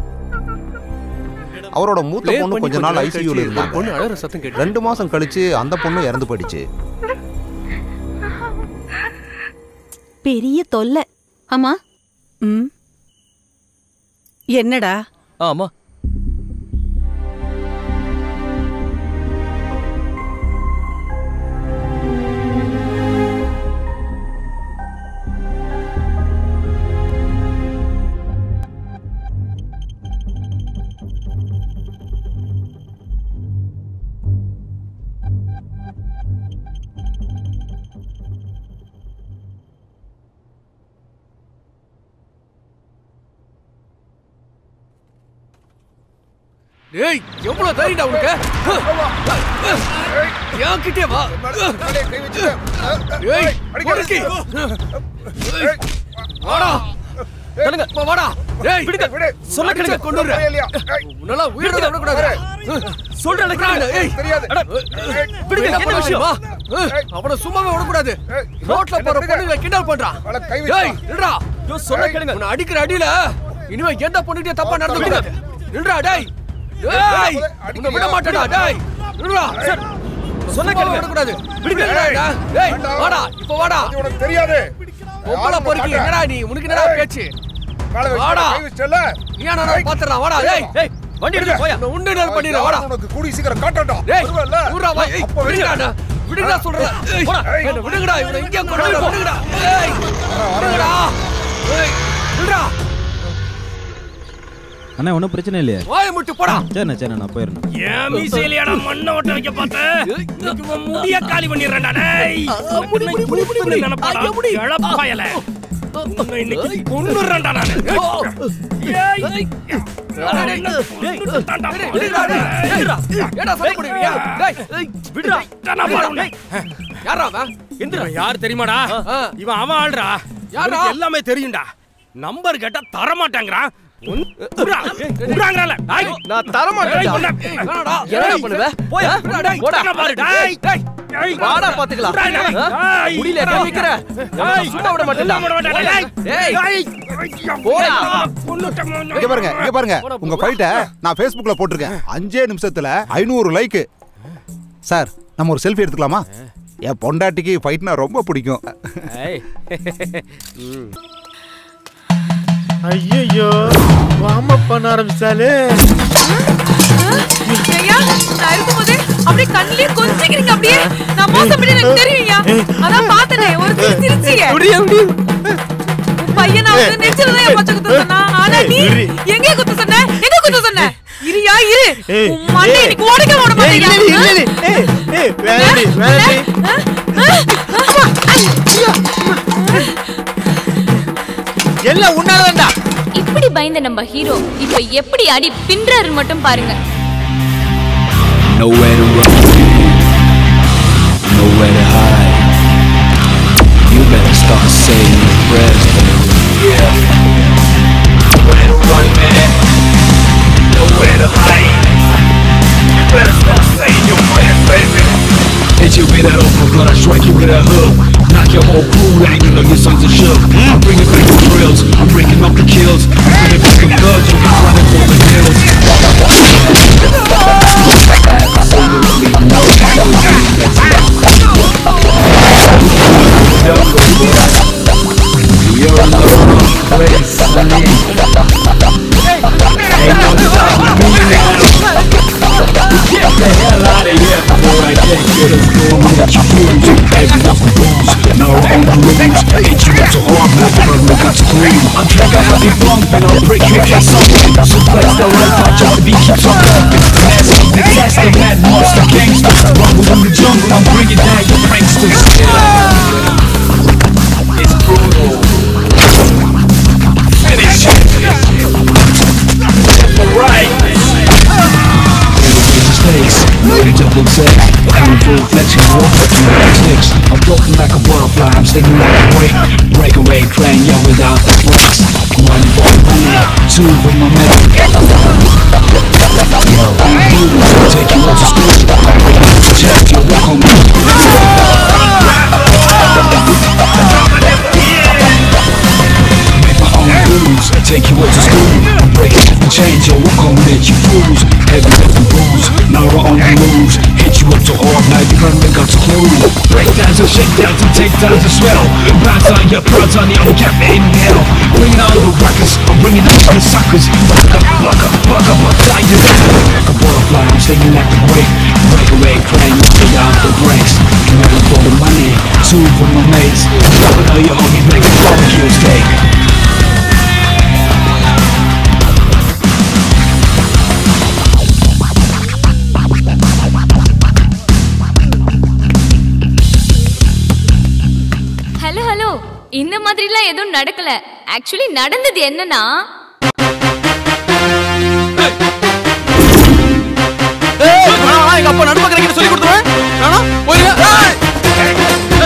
அவரோட மூத்த Play பொண்ணு பண்ணி கொஞ்ச கொஞ்ச நாள் நாள் ஐசியூவில் கழிச்சு ஒரு பொண்ணு அழற இருந்தாங்க சத்தம் கேட்டுச்சு. ரெண்டு மாதம் கழிச்சு அந்த பொண்ணு இறந்து போயிடுச்சு பெரிய தொல்லை ஆமா ம் என்னடா ஆமா ஏய் எவ்வளவு தைரியடா உனக்கு என்கிட்டே வா ஏய் உனக்கு வாடா கேளுங்க வா, வாடா ஏய் விடுங்க சொல்ல கேளுங்க கொண்டு வர உன்னால உயிரோட விட கூடாது சொல்றேன் கேளுங்க ஏய் அட, விடுங்க என்ன விஷயம் வா அவன சும்மாவே விட கூடாது ரோட்ல போற பொண்ணுங்க கிண்டல் பண்றான் ஏய் நில்றா யோ சொல்ல கேளுங்க உன்னை அடிக்கிற அடியில இனிமே எந்த பொண்ணுகிட்டயும் தப்பா நடந்து கூடாது நில்றா டேய் டேய் உன்னை விட மாட்டேடா டேய் நில்றா சொல்ல கேளுங்க விட கூடாது விடுங்க டேய் வாடா இப்போ வாடா உனக்கு தெரியாது பொம்பளை பொறுக்கி என்னடா நீ உனக்கு என்னடா பேச்சு வாடா நீ என்ன பாத்துறா வாடா டேய் டேய் வண்டி எடுத்து போயா நான் உண்டு நேரம் பண்ணிடுற வாடா உனக்கு கூடி சீக்கிரம் காட்டடா டேய் ஊரா வா ஏய் விடுங்கடா விடுங்கடா சொல்றேன் போடா என்ன விடுங்கடா இவனை இங்கே கொண்டு வர விடுங்கடா ஏய் விடுங்கடா ஏய் விடுடா அண்ணா ஒன்றும் பிரச்சனை இல்லையே வாயை முட்டு போடா சரிண்ணா சரிண்ணா நான் போயிடுறேன் ஏன் மீசையிலடா மண்ணை ஒட்ட வைக்க பார்த்த இன்னைக்கு உன் முடிய காலி பண்ணிடுறேன்டா டேய் முடி முடி முடி முடி முடி நினைப்பாடா இழப்பாயல உன்னை இன்னைக்கு கொன்னுறேன்டா நானு ஏய் யார் தெரியுமாடா இவன் அவன் ஆள்றா யாரா? யாரா எல்லாமே தெரியும்டா நம்பர் கேட்டா தர மாட்டாங்கறான் நான் தர மாட்டேன்டா. என்னடா பண்ணுவ? போயா, போடா. வாடா பாத்துக்கலாம். ஆ? முடியல, எங்க நிக்கிற? நான் சும்மா விட மாட்டேன்டா. ஏய், போடா. இங்க பாருங்க இங்க பாருங்க உங்க ஃபைட்டை நான் Facebookல போட்டிருக்கேன் அஞ்சே நிமிஷத்துல ஐநூறு லைக் சார் நம்ம ஒரு செல்ஃபி எடுத்துக்கலாமா என் பொண்டாட்டிக்கு ஃபைட்னா ரொம்ப பிடிக்கும் ஐயோ வார்ம் அப் பண்ண ஆரம்பிச்சாலே ஐயா நான் இருக்கும்போதே அப்படியே கண்ணிலே கொஞ்சிக்கிறீங்க அப்படியே நான் மோசம் பண்ணி எனக்கு தெரியும்யா அதான் பார்த்தனே ஒரு சிரி சிரிச்சியே உன் பையன் நான் வந்து நெச்சில தான் என் பச்சை குத்த சொன்னா ஆனா நீ எங்க குத்த சொன்ன எங்க குத்த சொன்ன இரியா இரு உன் மண்ணை இன்னைக்கு உடைக்க விட மாட்டேன் எல்லாம் உன்னாலதான்டா இப்படி பயந்த நம்ம ஹீரோ இப்போ எப்படி அடி பின்றாரு மட்டும் பாருங்க Nowhere to run, nowhere to hide. You better start saying your prayers, baby. Yeah. Nowhere to run, man. Nowhere to hide. You better start saying your prayers, baby. Hit you with that uppercut, I strike you with a hook. Knock your whole crew down, you know your sons are shook. I'm bringing back the drills, I'm breaking up the kills. I'm bringing back the guns, you can run it for the hills. Absolutely no You're in the wrong place, honey. Ain't no stopping me now. Get the hell out of here before I get you to go and let you fools. Heavy up the booze, now we're on the rules. Hit you up so hard, now the brother got to clean. I'm trigger happy bump and I'll break your face open. Suplex the right touch of the beat keeps on bumping. Mask up the test, the mad monster gangster. Rumble in the jungle, I'm bringing down your pranksters. It's brutal. Finish it. Alright. Mistakes, loaded double take Coming full flexion, walk up to my sticks I'm floating like a butterfly, I'm stinging like a break Breakaway train, yo, without the brakes One for the money, two for my medal Yo, I'm moving, so take you out to school Check your walk on me Make my own rules, take you out to school Break it and change your walk on let you fools Heavy lifting booze, now we're on the moves Hit you up so hard, now you run got to clue Breakdowns and shakedowns and takedowns as well Bounce on your prods on the old cap in hell Bringing all the rockers, I'm bringing all the suckers Buck up, buck up, buck up, buck up, you Like a butterfly, I'm stinging like a break Breakaway crane, without the brakes One for the money, two for my mates Dropping all your homies, make a barbecue steak hello hello இந்த மாதிரிலாம் எதுவும் நடக்கல ஆக்சுவலி நடந்தது என்னன்னா நான் எங்க அப்பா நடுப்பக்கரைக்கு சொல்லி கொடுத்துருவேன் வேணா போயிருங்க ஏய்!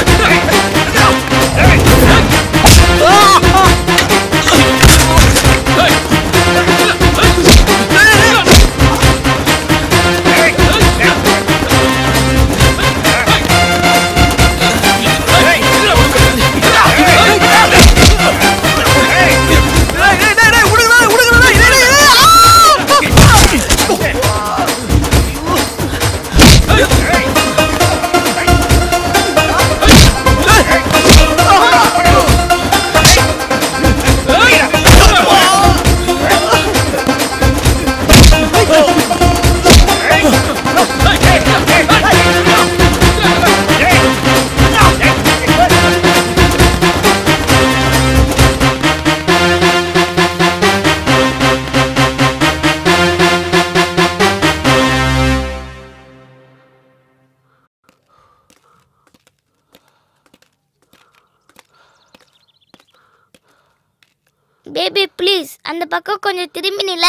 பேபி ப்ளீஸ் அந்த பக்கம் கொஞ்சம் திரும்பி நில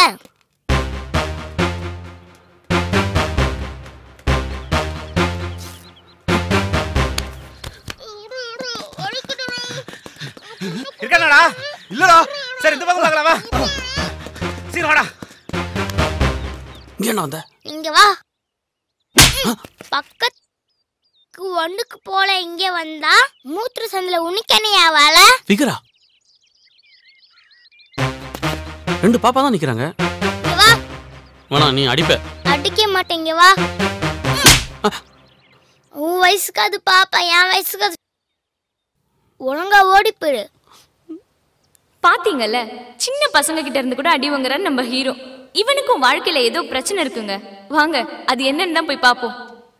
இருக்கானடா இல்லடா சரி இந்த பக்கம் பார்க்கலாமா சரி வாடா இங்க என்ன வந்த இங்க வா பக்கத்துக்கு ஒண்ணுக்கு போல இங்க வந்தா மூத்திர சந்தில உனிக்கனையா வாழ விகரா ரெண்டு பாப்பா தான் நிக்கிறாங்க இங்க வா வேணா நீ அடிப்ப அடிக்க மாட்டேங்க வா உன் வயசுக்கு அது பாப்பா என் வயசுக்கு அது ஒழுங்கா ஓடி போயிடு பாத்தீங்கல்ல சின்ன பசங்க கிட்ட இருந்து கூட அடி வாங்குறாரு நம்ம ஹீரோ இவனுக்கும் வாழ்க்கையில ஏதோ பிரச்சனை இருக்குங்க வாங்க அது என்னன்னு தான் போய் பாப்போம்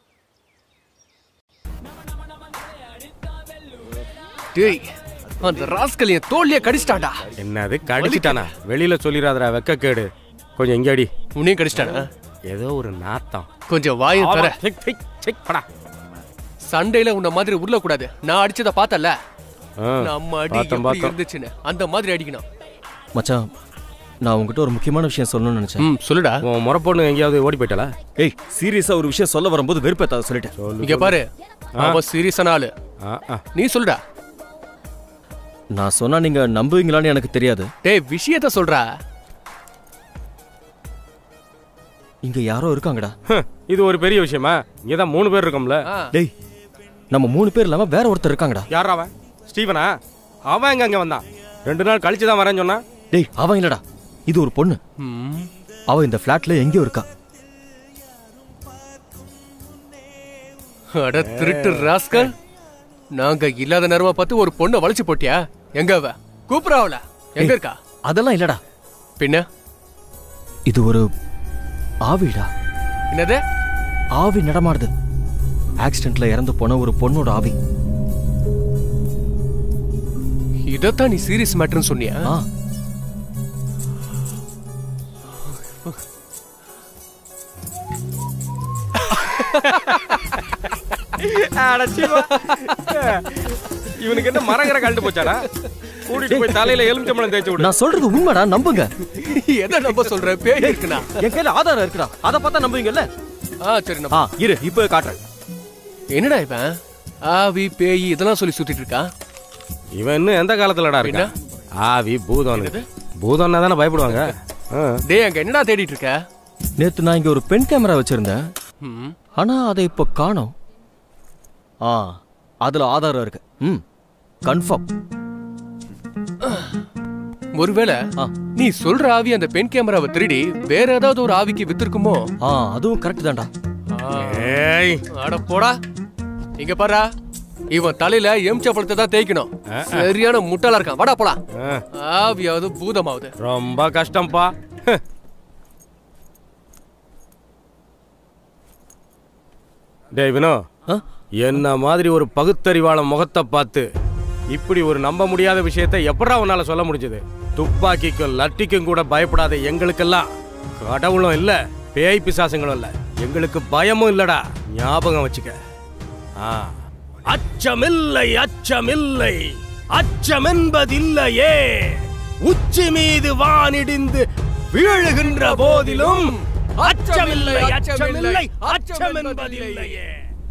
டேய் அந்த ராஸ்கல் என் தோல்லிய கடிச்சிட்டாடா என்னது கடிச்சிட்டானா வெளியில சொல்லிடாதடா வெக்கக்கேடு கொஞ்சம் இங்க அடி உன்னையும் கடிச்சிட்டானா ஏதோ ஒரு நாத்தம் கொஞ்சம் வாயும் தர ஆமா, செக், செக், செக், படா. சண்டையில உன்ன மாதிரி உருள கூடாது நான் அடிச்சத பார்த்தல ஆ, நம்ம அடி பார்த்தோம், எப்படி பார்த்தோம். இருந்துச்சுன்னு அந்த மாதிரி அடிக்கணும் மச்சான் நான் உங்ககிட்ட ஒரு முக்கியமான விஷயம் சொல்லணும்னு நினைச்சேன் ம் சொல்லுடா உன் முறை பொண்ணு எங்கேயாவது ஓடி போயிட்டாளா ஏய் சீரியஸா ஒரு விஷயம் சொல்ல வரும்போது வெறுப்பேத்தாத சொல்லிட்டேன் இங்க பாரு அவன் சீரியஸான ஆளு நீ சொல்லுடா நான் சொன்னா நீங்க நம்புவீங்களான்னு எனக்கு தெரியாது டேய் விஷயத்த சொல்றா இங்க யாரோ இருக்காங்கடா இது ஒரு பெரிய விஷயமா இங்கதான் மூணு பேர் இருக்கோம்ல டேய் நம்ம மூணு பேர் இல்லாம வேற ஒருத்தர் இருக்காங்கடா யாரா அவன் ஸ்டீவனா அவன் எங்க அங்க வந்தான் ரெண்டு நாள் கழிச்சு தான் வரேன்னு சொன்னா டேய் அவன் இல்லடா இது ஒரு பொண்ணு அவ இந்த ஃபிளாட்ல எங்கேயோ இருக்கா அட திருட்டு ராஸ்கல் நாங்க இல்லாத நேரமா பார்த்து ஒரு பொண்ணை வளைச்சு போட்டியா எங்க அவ கூப்பிடாவல எங்க ஏய், இருக்கா அதெல்லாம் இல்லடா பின்ன இது ஒரு ஆவிடா என்னது ஆவி நடமாடுது ஆக்சிடென்ட்ல இறந்து போன ஒரு பொண்ணோட ஆவி இதத்தான் நீ சீரியஸ் மேட்டர்னு சொன்னியா அட சீவா. இவனுக்கு என்ன மரங்கர கழட்டு போச்சாடா கூட்டிட்டு போய் தலையில எலுமிச்சம்பழம் தேய்ச்சி விடு நான் சொல்றது உண்மைடா நம்புங்க எதை நம்ப சொல்ற பேய் இருக்குண்ணா என் கையில ஆதாரம் இருக்குடா அத பார்த்தா நம்புவீங்கல்ல ஆ சரி ஆ இரு இப்போ காட்டுறேன் என்னடா இவன் ஆவி பேய் இதெல்லாம் சொல்லி சுத்திட்டு இருக்கான் இவன் இன்னும் எந்த காலத்துலடா இருக்கா ஆவி பூதம் பூதம்னா தானே பயப்படுவாங்க ஆ. டேய் அங்க என்னடா தேடிட்டு இருக்க நேத்து நான் இங்க ஒரு பென் கேமரா வச்சிருந்தேன் ம். ஆனா அதை இப்போ காணோம் ஆ அதுல ஆதாரம் இருக்கு ம் கன்ஃபார்ம் ஒருவேளை நீ சொல்ற ஆவி அந்த பெண் கேமராவை திருடி வேற ஏதாவது ஒரு ஆவிக்கு வித்திருக்குமோ ஆ அதுவும் கரெக்ட் தான்டா ஏய் அட போடா இங்க பாரா இவன் தலையில எம்சப்பழத்தை தான் தேய்க்கணும் சரியான முட்டாளா இருக்கான் வாடா போடா ஆவியாவது பூதமாவது ரொம்ப கஷ்டம்ப்பா டேய் வினோ என்ன மாதிரி ஒரு பகுத்தறிவாள முகத்தை பார்த்து இப்படி ஒரு நம்ப முடியாத விஷயத்தை எப்படா உன்னால சொல்ல முடிஞ்சது துப்பாக்கிக்கும் லட்டிக்கும் கூட பயப்படாத எங்களுக்கெல்லாம் கடவுளும் இல்ல பேய் பிசாசுங்களும் இல்ல எங்களுக்கு பயமும் இல்லடா ஞாபகம் வச்சுக்க ஆ. அச்சமில்லை அச்சமில்லை அச்சமென்பதில்லையே உச்சி மீது வானிடிந்து வீழுகின்ற போதிலும் அச்சமில்லை அச்சமில்லை அச்சம் என்பதில்லையே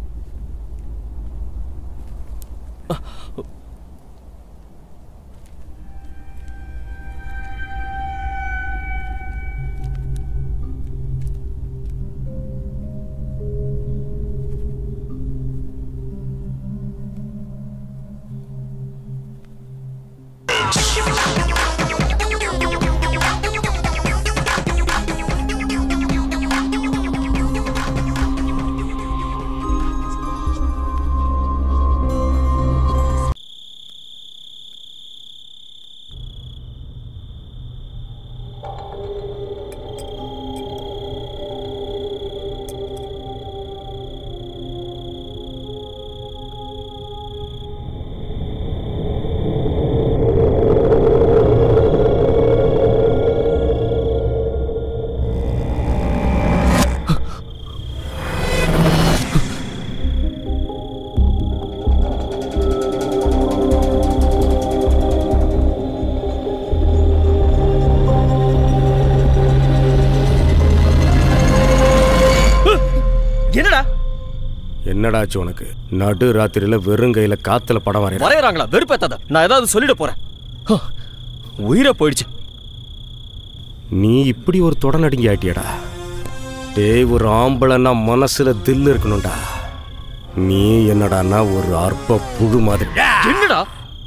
என்னடா என்னடாச்சு உனக்கு நடு ராத்திரியில வெறும் கையில காத்துல படம் வரைய வரையறாங்களா வெறுப்பேத்தாத நான் ஏதாவது சொல்லிட போறேன் ஹ, உயிரை போயிடுச்சு நீ இப்படி ஒரு தொடநடுங்கி ஆயிட்டியடா டேய் ஒரு ஆம்பளைன்னா மனசுல தில் இருக்கணும்டா நீ என்னடான்னா ஒரு அற்ப புழு மாதிரி என்னடா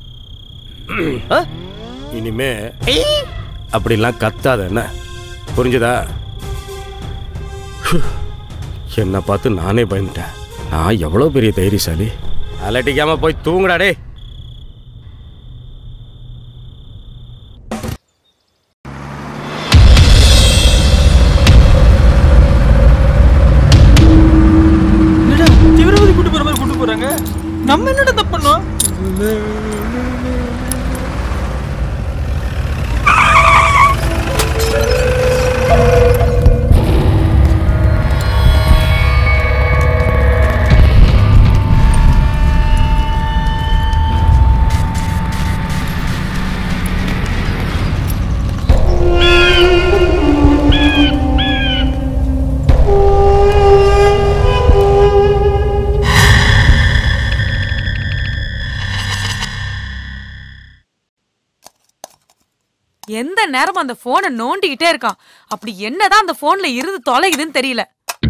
இனிமே அப்படிலாம் கத்தாத என்ன புரிஞ்சுதா என்னை பார்த்து நானே பயந்துட்டேன் நான் எவ்வளோ பெரிய தைரியசாலி அலட்டிக்காம போய் தூங்குடா டேய் என்னடா தீவிரவாதி கூட்டு போற மாதிரி கூட்டு போறாங்க நம்ம என்னடா தப்பு பண்ணோம் எந்த நேரமும் அந்த போனை நோண்டிக்கிட்டே இருக்கான் அப்படி என்னதான் அந்த போன்ல இருந்து தொலைகுதுன்னு தெரியல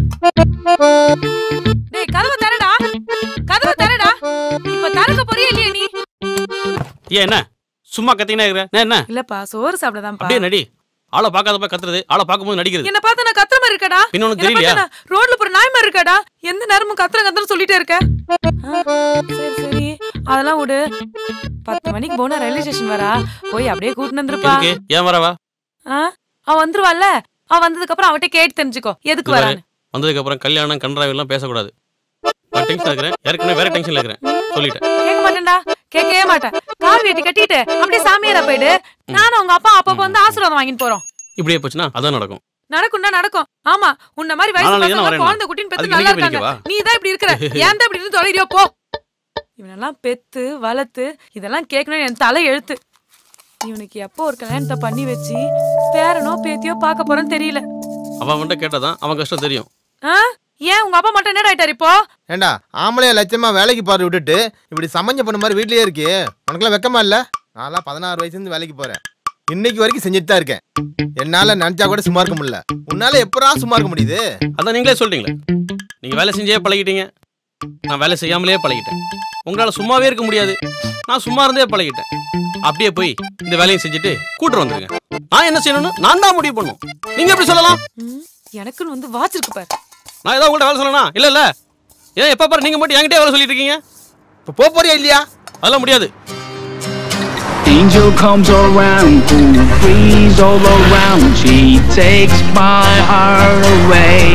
டேய் கதவை தரடா கதவை தரடா இப்ப திறக்க போறியா இல்லையா நீ ஏன் என்ன சும்மா கத்தினா இருக்கிற நான் என்ன இல்லப்பா சோறு சாப்பிடதான்ப்பா அப்படியே நடி ஆளை பார்க்காதப்ப கத்துறது ஆளை பார்க்கும்போது நடிக்கிறது என்ன பார்த்து நான் கத்துற மாதிரி இருக்கடா பின்ன உனக்கு என்னை தெரியலையா? பார்த்தா நான் ரோட்ல போற நாய் மாதிரி இருக்கடா எந்த நேரமும் கத்துற கத்துற சொல்லிட்டே இருக்க ஆ, சரி சரி அதெல்லாம் விடு பத்து மணிக்கு போனா ரயில்வே ஸ்டேஷன் வரா போய் அப்படியே கூட்டிட்டு வந்துருப்பா எதுக்கு ஏன் வரவா ஆ, அவ வந்துருவாள்ல அவ வந்ததுக்கு அப்புறம் அவட்ட கேட்டு தெரிஞ்சுக்கோ எதுக்கு இங்க பாரு, வரான்னு வந்ததுக்கு அப்புறம் கல்யாணம் கன்றாவி எல்லாம் பேசக்கூடாது நான் டென்ஷன் இருக்கிறேன் ஏற்கனவே வேற டென்ஷன்ல இருக்கிறேன் சொல்லிட்டேன் கேட்க மாட்டேன்டா கேட்கவே மாட்டேன் கார் வெட்டி கட்டிட்டு அப்படியே சாமியாரா போயிடு நானும் உங்க அப்பா அப்பப்ப வந்து ஆசீர்வாதம் வாங்கிட்டு போறோம் இப்படியே போச்சுன்னா அதான் நடக்கும் நடக்கும்டா நடக்கும் ஆமா உன்ன மாதிரி வயசு நாளைக்கு தானே பசங்க வரேன் குழந்தை குட்டின்னு பெத்து அதுக்கு நல்லா இன்னைக்கே இருக்காங்க பண்ணிக்கவா? நீ தான் இப்படி இருக்கிற ஏன் தான் இப்படி இருந்து தொலைறியோ போ இவனெல்லாம் பெத்து வளர்த்து இதெல்லாம் கேட்கணும் என் தலை எழுத்து இவனுக்கு எப்போ ஒரு கல்யாணத்தை பண்ணி வச்சு பேரனோ பேத்தியோ பார்க்க போறேன்னு தெரியல அவன் மட்டும் கேட்டாதான் அவன் கஷ்டம் தெரியும் ஆ? ஏன் உங்க அப்பா மட்டும் என்ன ஆயிட்டாரு இப்போ ஏண்டா ஆம்பளைய லட்சமா வேலைக்கு போற விட்டுட்டு இப்படி சமஞ்ச பண்ண மாதிரி வீட்லயே இருக்கே உனக்குலாம் வெக்கமா இல்ல நான்லாம் பதினாறு வயசுல இருந்து வேலைக்கு போறேன் இன்னைக்கு வரைக்கும் செஞ்சுட்டு தான் இருக்கேன் என்னால நினைச்சா கூட சும்மா இருக்க முடியல உன்னால எப்படா சும்மா இருக்க முடியுது அதான் நீங்களே சொல்லிட்டீங்களே நீங்க வேலை செஞ்சே பழகிட்டீங்க நான் வேலை செய்யாமலே பழகிட்டேன் உங்களால சும்மாவே இருக்க முடியாது நான் சும்மா இருந்தே பழகிட்டேன் அப்படியே போய் இந்த வேலையை செஞ்சுட்டு கூட்டு வந்துருங்க நான் என்ன செய்யணும்னு நான் தான் முடிவு பண்ணும் நீங்க எப்படி சொல்லலாம் எனக்குன்னு வந்து வாச்சிருக்கு பாரு நான் ஏதாவது உங்கள்ட்ட வேலை சொல்லணும் இல்ல இல்ல ஏன் எப்ப பாரு நீங்க மட்டும் என்கிட்டயே வேலை சொல்லிட்டு இருக்கீங்க இப்போ போக போறியா இல்லையா அதெல்லாம் முடியாது Angel comes around, who breathes all around. She takes my heart away.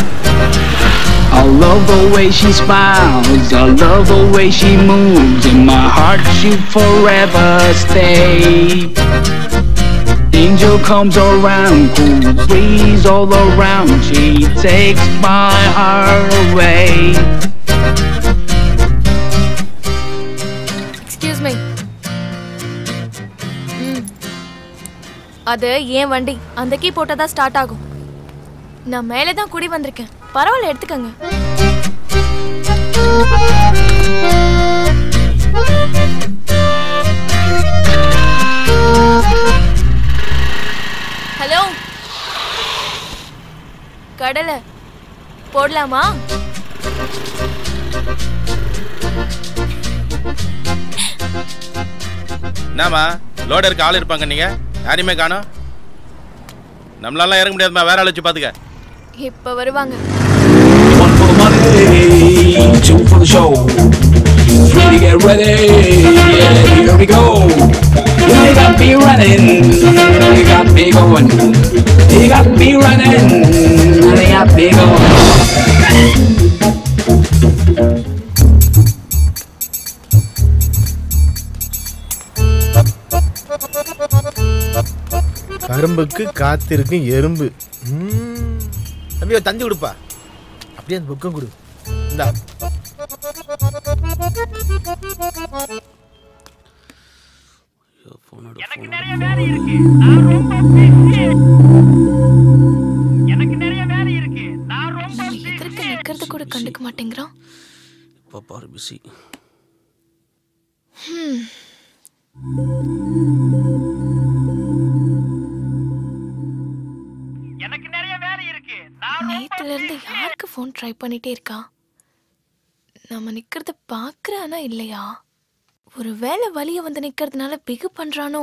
I love the way she smiles, I love the way she moves. In my heart, she'll forever stay. Angel comes around, who breathes all around. She takes my heart away. Excuse me அது ஏன் வண்டி அந்த கீ போட்டால் தான் ஸ்டார்ட் ஆகும் நான் மேலே தான் குடி வந்திருக்கேன் பரவாயில்ல எடுத்துக்கங்க ஹலோ கடலை போடலாமா என்னம்மா லோடருக்கு ஆள் இருப்பாங்க நீங்க யாரையுமே காணோம் நம்மளால இறங்க முடியாதும்மா வேற ஆள் வச்சு பாத்துக்க இப்ப வருவாங்க Two for the show. Three to get ready. Yeah, here we go. You got me running. You got me going. You got me running. You got me going. கரும்புக்கு காத்திருக்கும் எறும்பு ம். தம்பி ஒரு தஞ்சு கொடுப்பா அப்படியே அந்த புக்கம் கொடு இந்தா எதிர்க்க நிக்கிறது கூட கண்டுக்க மாட்டேங்கிறான் இப்போ பாரு பிஸி ஹம். நேத்துல இருந்து யாருக்கு ஃபோன் ட்ரை பண்ணிட்டே இருக்கா நம்ம நிக்கிறத பாக்குறானா இல்லையா ஒரு வேளை வழிய வந்து நிக்கிறதுனால பிகு பண்றானோ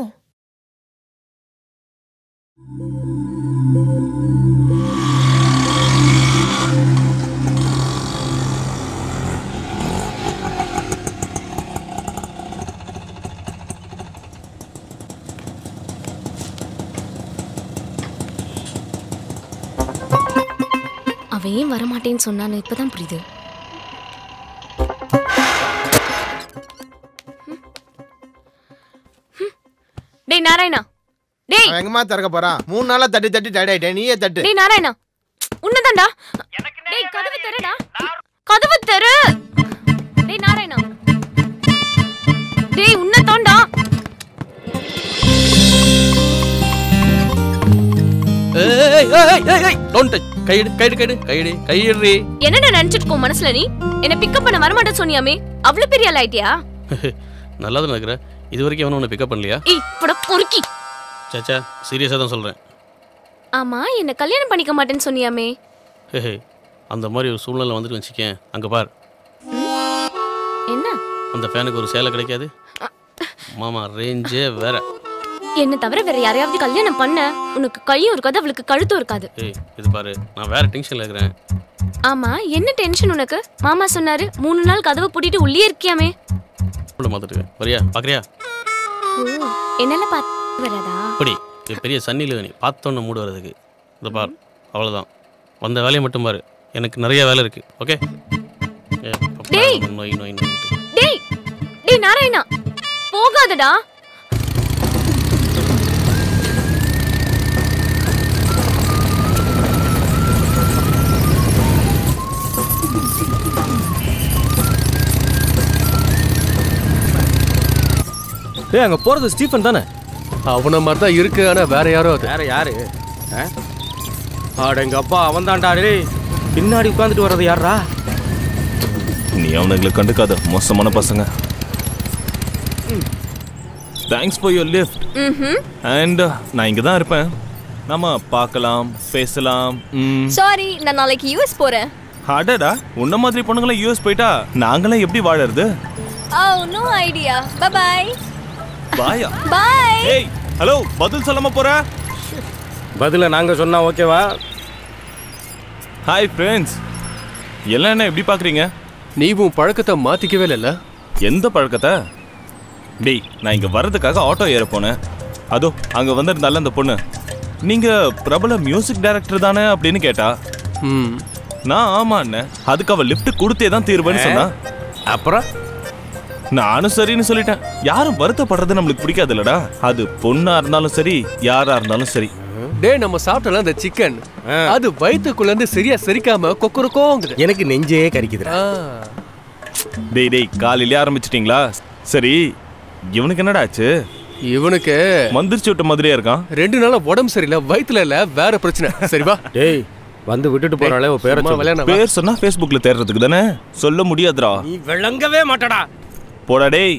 அவன் ஏன் வரமாட்டேன்னு சொன்னான்னு இப்பதான் புரியுது டேய் நாராயணா டேய் அவன் எங்கம்மா திறக்க போறான் மூணு நாளா தட்டி தட்டி டயர்ட் ஆயிட்டேன் நீயே தட்டு டேய் நாராயணா உன்னதான்டா டேய் கதவு தரடா கதவு தர டேய் நாராயணா டேய் உன்னதான்டா ஏய் ஏய் ஏய் ஏய் டோன்ட் டச் கையெடு கையெடு கையெடு கையெடு கையெடு என்னடா நினைச்சிட்டு இருக்கோம் மனசுல நீ என்ன பிக்கப் பண்ண வரமாட்டேன்னு சொன்னியாமே அவ்வளவு பெரிய ஆள் ஆயிட்டியா நல்லா தான் இருக்கிற இது வரைக்கும் அவனும் உன்னை பிக்கப் பண்ணலையா ஏய் பட பொறுக்கி சாச்சா சீரியஸாக தான் சொல்கிறேன் ஆமா என்ன கல்யாணம் பண்ணிக்க மாட்டேன்னு சொன்னியாமே ஹே அந்த மாதிரி ஒரு சூழ்நிலை வந்துட்டு வச்சுக்கேன் அங்கே பார் என்ன அந்த ஃபேனுக்கு ஒரு சேலை கிடைக்காது மாமா ரேஞ்சே வேற என்ன தவிர வேற யாரையாவது கல்யாணம் பண்ண உனக்கு கையும் இருக்காது அவளுக்கு கழுத்தும் இருக்காது ஏய் இது பாரு நான் வேற டென்ஷனில் இருக்கிறேன் ஆமா என்ன டென்ஷன் உனக்கு மாமா சொன்னாரு மூணு நாள் கதவை பூட்டிட்டு உள்ளே இருக்கியாமே உள்ள மாத்துட்டு வரியா பார்க்குறியா ஓ என்னெல்லாம் பார்த்து வராதா அப்படி இது பெரிய சன்னியில் நீ பார்த்தோன்னு மூடு வர்றதுக்கு இதை பார் அவ்வளோதான் வந்த வேலையை மட்டும் பாரு எனக்கு நிறைய வேலை இருக்கு ஓகே ஏ, அப்பா, டேய். நோய் நோய் நோய் டேய் டேய் நாராயணா போகாதடா டேய் அங்க போறது ஸ்டீஃபன் தானே அவன மாதிரி தான் இருக்கு ஆனா வேற யாரோ அது வேற யாரு ஆட எங்க அப்பா அவன் தான்டா டேய் பின்னாடி உட்காந்துட்டு வர்றது யாரா நீ அவனுங்களை கண்டுக்காத மோசமான பசங்க தேங்க்ஸ் ஃபார் யுவர் லிஃப்ட் ம்ஹும் அண்ட் நான் இங்கே தான் இருப்பேன் நம்ம பார்க்கலாம் பேசலாம் ம். சாரி நான் நாளைக்கு யூஎஸ் போறேன் அடடா உன்ன மாதிரி பொண்ணுங்களாம் யூஎஸ் போயிட்டா நாங்களாம் எப்படி வாழறது oh no idea bye bye பாயா பை ஏய் ஹலோ பதில் சொல்லாம போற பதில நாங்க சொன்னா ஓகேவா ஹாய் ஃப்ரெண்ட்ஸ் எல்லாம் என்ன எப்படி பார்க்குறீங்க நீ உன் பழக்கத்தை மாத்திக்கவே இல்லைல்ல எந்த பழக்கத்தை டேய் நான் இங்க வர்றதுக்காக ஆட்டோ ஏற போனேன் அதோ அங்க வந்திருந்தால அந்த பொண்ணு நீங்க பிரபல மியூசிக் டைரக்டர் தானே அப்படின்னு கேட்டா நான் ஆமா அண்ணன் அதுக்கு அவ லிஃப்ட் கொடுத்தே தான் தீர்வேன்னு சொன்னா அப்புறம் நானும் சரின்னு சொல்லிட்டேன் யாரும் வருத்தப்படுறது நம்மளுக்கு பிடிக்காது இல்லடா அது பொண்ணா இருந்தாலும் சரி யாரா இருந்தாலும் சரி டேய் நம்ம சாப்பிட்டல அந்த சிக்கன் அது வயித்துக்குள்ள இருந்து சரியா செரிக்காம கொக்கரக்கோங்குது எனக்கு நெஞ்சே கரிக்குதுடா டேய் டேய் காலையிலே ஆரம்பிச்சிட்டீங்களா சரி இவனுக்கு என்னடா ஆச்சு இவனுக்கு மந்திரிச்சு விட்ட மாதிரியே இருக்கான் ரெண்டு நாளா உடம்பு சரியில்லை வயித்துல இல்ல வேற பிரச்சனை சரி வா டேய் வந்து விட்டுட்டு போறாளே உன் பேரை சொல்லு. பேர் சொன்னா ஃபேஸ்புக்ல தேடுறதுக்கு தானே சொல்ல முடியாதுடா நீ விளங்கவே மாட்டடா போடா டேய்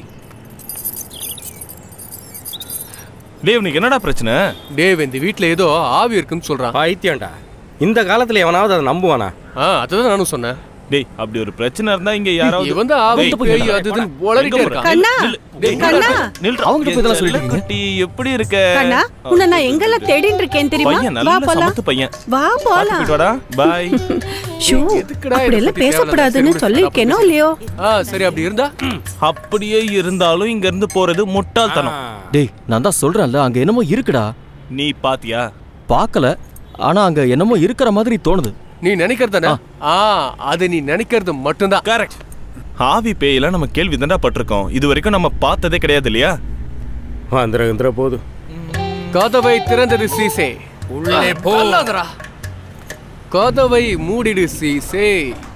டேய் உனக்கு என்னடா பிரச்சனை டேவ் இந்த வீட்ல ஏதோ ஆவி இருக்குன்னு சொல்றான் பைத்தியம்டா இந்த காலத்துல எவனாவது அதை நம்புவானா ஆ அதுதான் நானும் சொன்னேன் டேய் அப்படி ஒரு பிரச்சனை இருந்தா இங்க யாராவது இவன் தான் ஆவி டேய், பேய் போடா, அது இதுன்னு போடா. உளறிட்டே எங்க இருக்கான். போற? கண்ணா, நில்லு, டேய், கண்ணா. நில்லுடா. அவங்கிட்ட போய் இதெல்லாம் சொல்லிட்டு இருக்கீங்க? குட்டி, எப்படி இருக்க கண்ணா உன்னை நான் எங்கெல்லாம் தேடிட்டு இருக்கேன் தெரியுமா பையன் வா நல்ல போலாம் சமத்து பையன் வா போலாம் போயிட்டு வாடா பாய் ஷூ அப்படி எல்லாம் பேசக்கூடாதுன்னு சொல்லிருக்கேனோ இல்லையோ ஆ சரி அப்படி இருந்தா அப்படியே இருந்தாலும் இங்க இருந்து போறது முட்டாள்தனம் டேய் நான் தான் சொல்றேன்ல அங்க என்னமோ இருக்குடா நீ பாத்தியா பார்க்கல ஆனா அங்க என்னமோ இருக்கிற மாதிரி தோணுது நீ நினைக்கிறதானே ஆ அது நீ நினைக்கிறது மட்டும்தான் கரெக்ட் ஆவி பேயெல்லாம் நம்ம கேள்வி தாண்டா பட்டிருக்கோம் இது வரைக்கும் நம்ம பார்த்ததே கிடையாது இல்லையா வந்துற வந்துற போது கதவை திறந்தது சீசே உள்ளே போ. அல்லாதடா. கதவை மூடிடு சீசே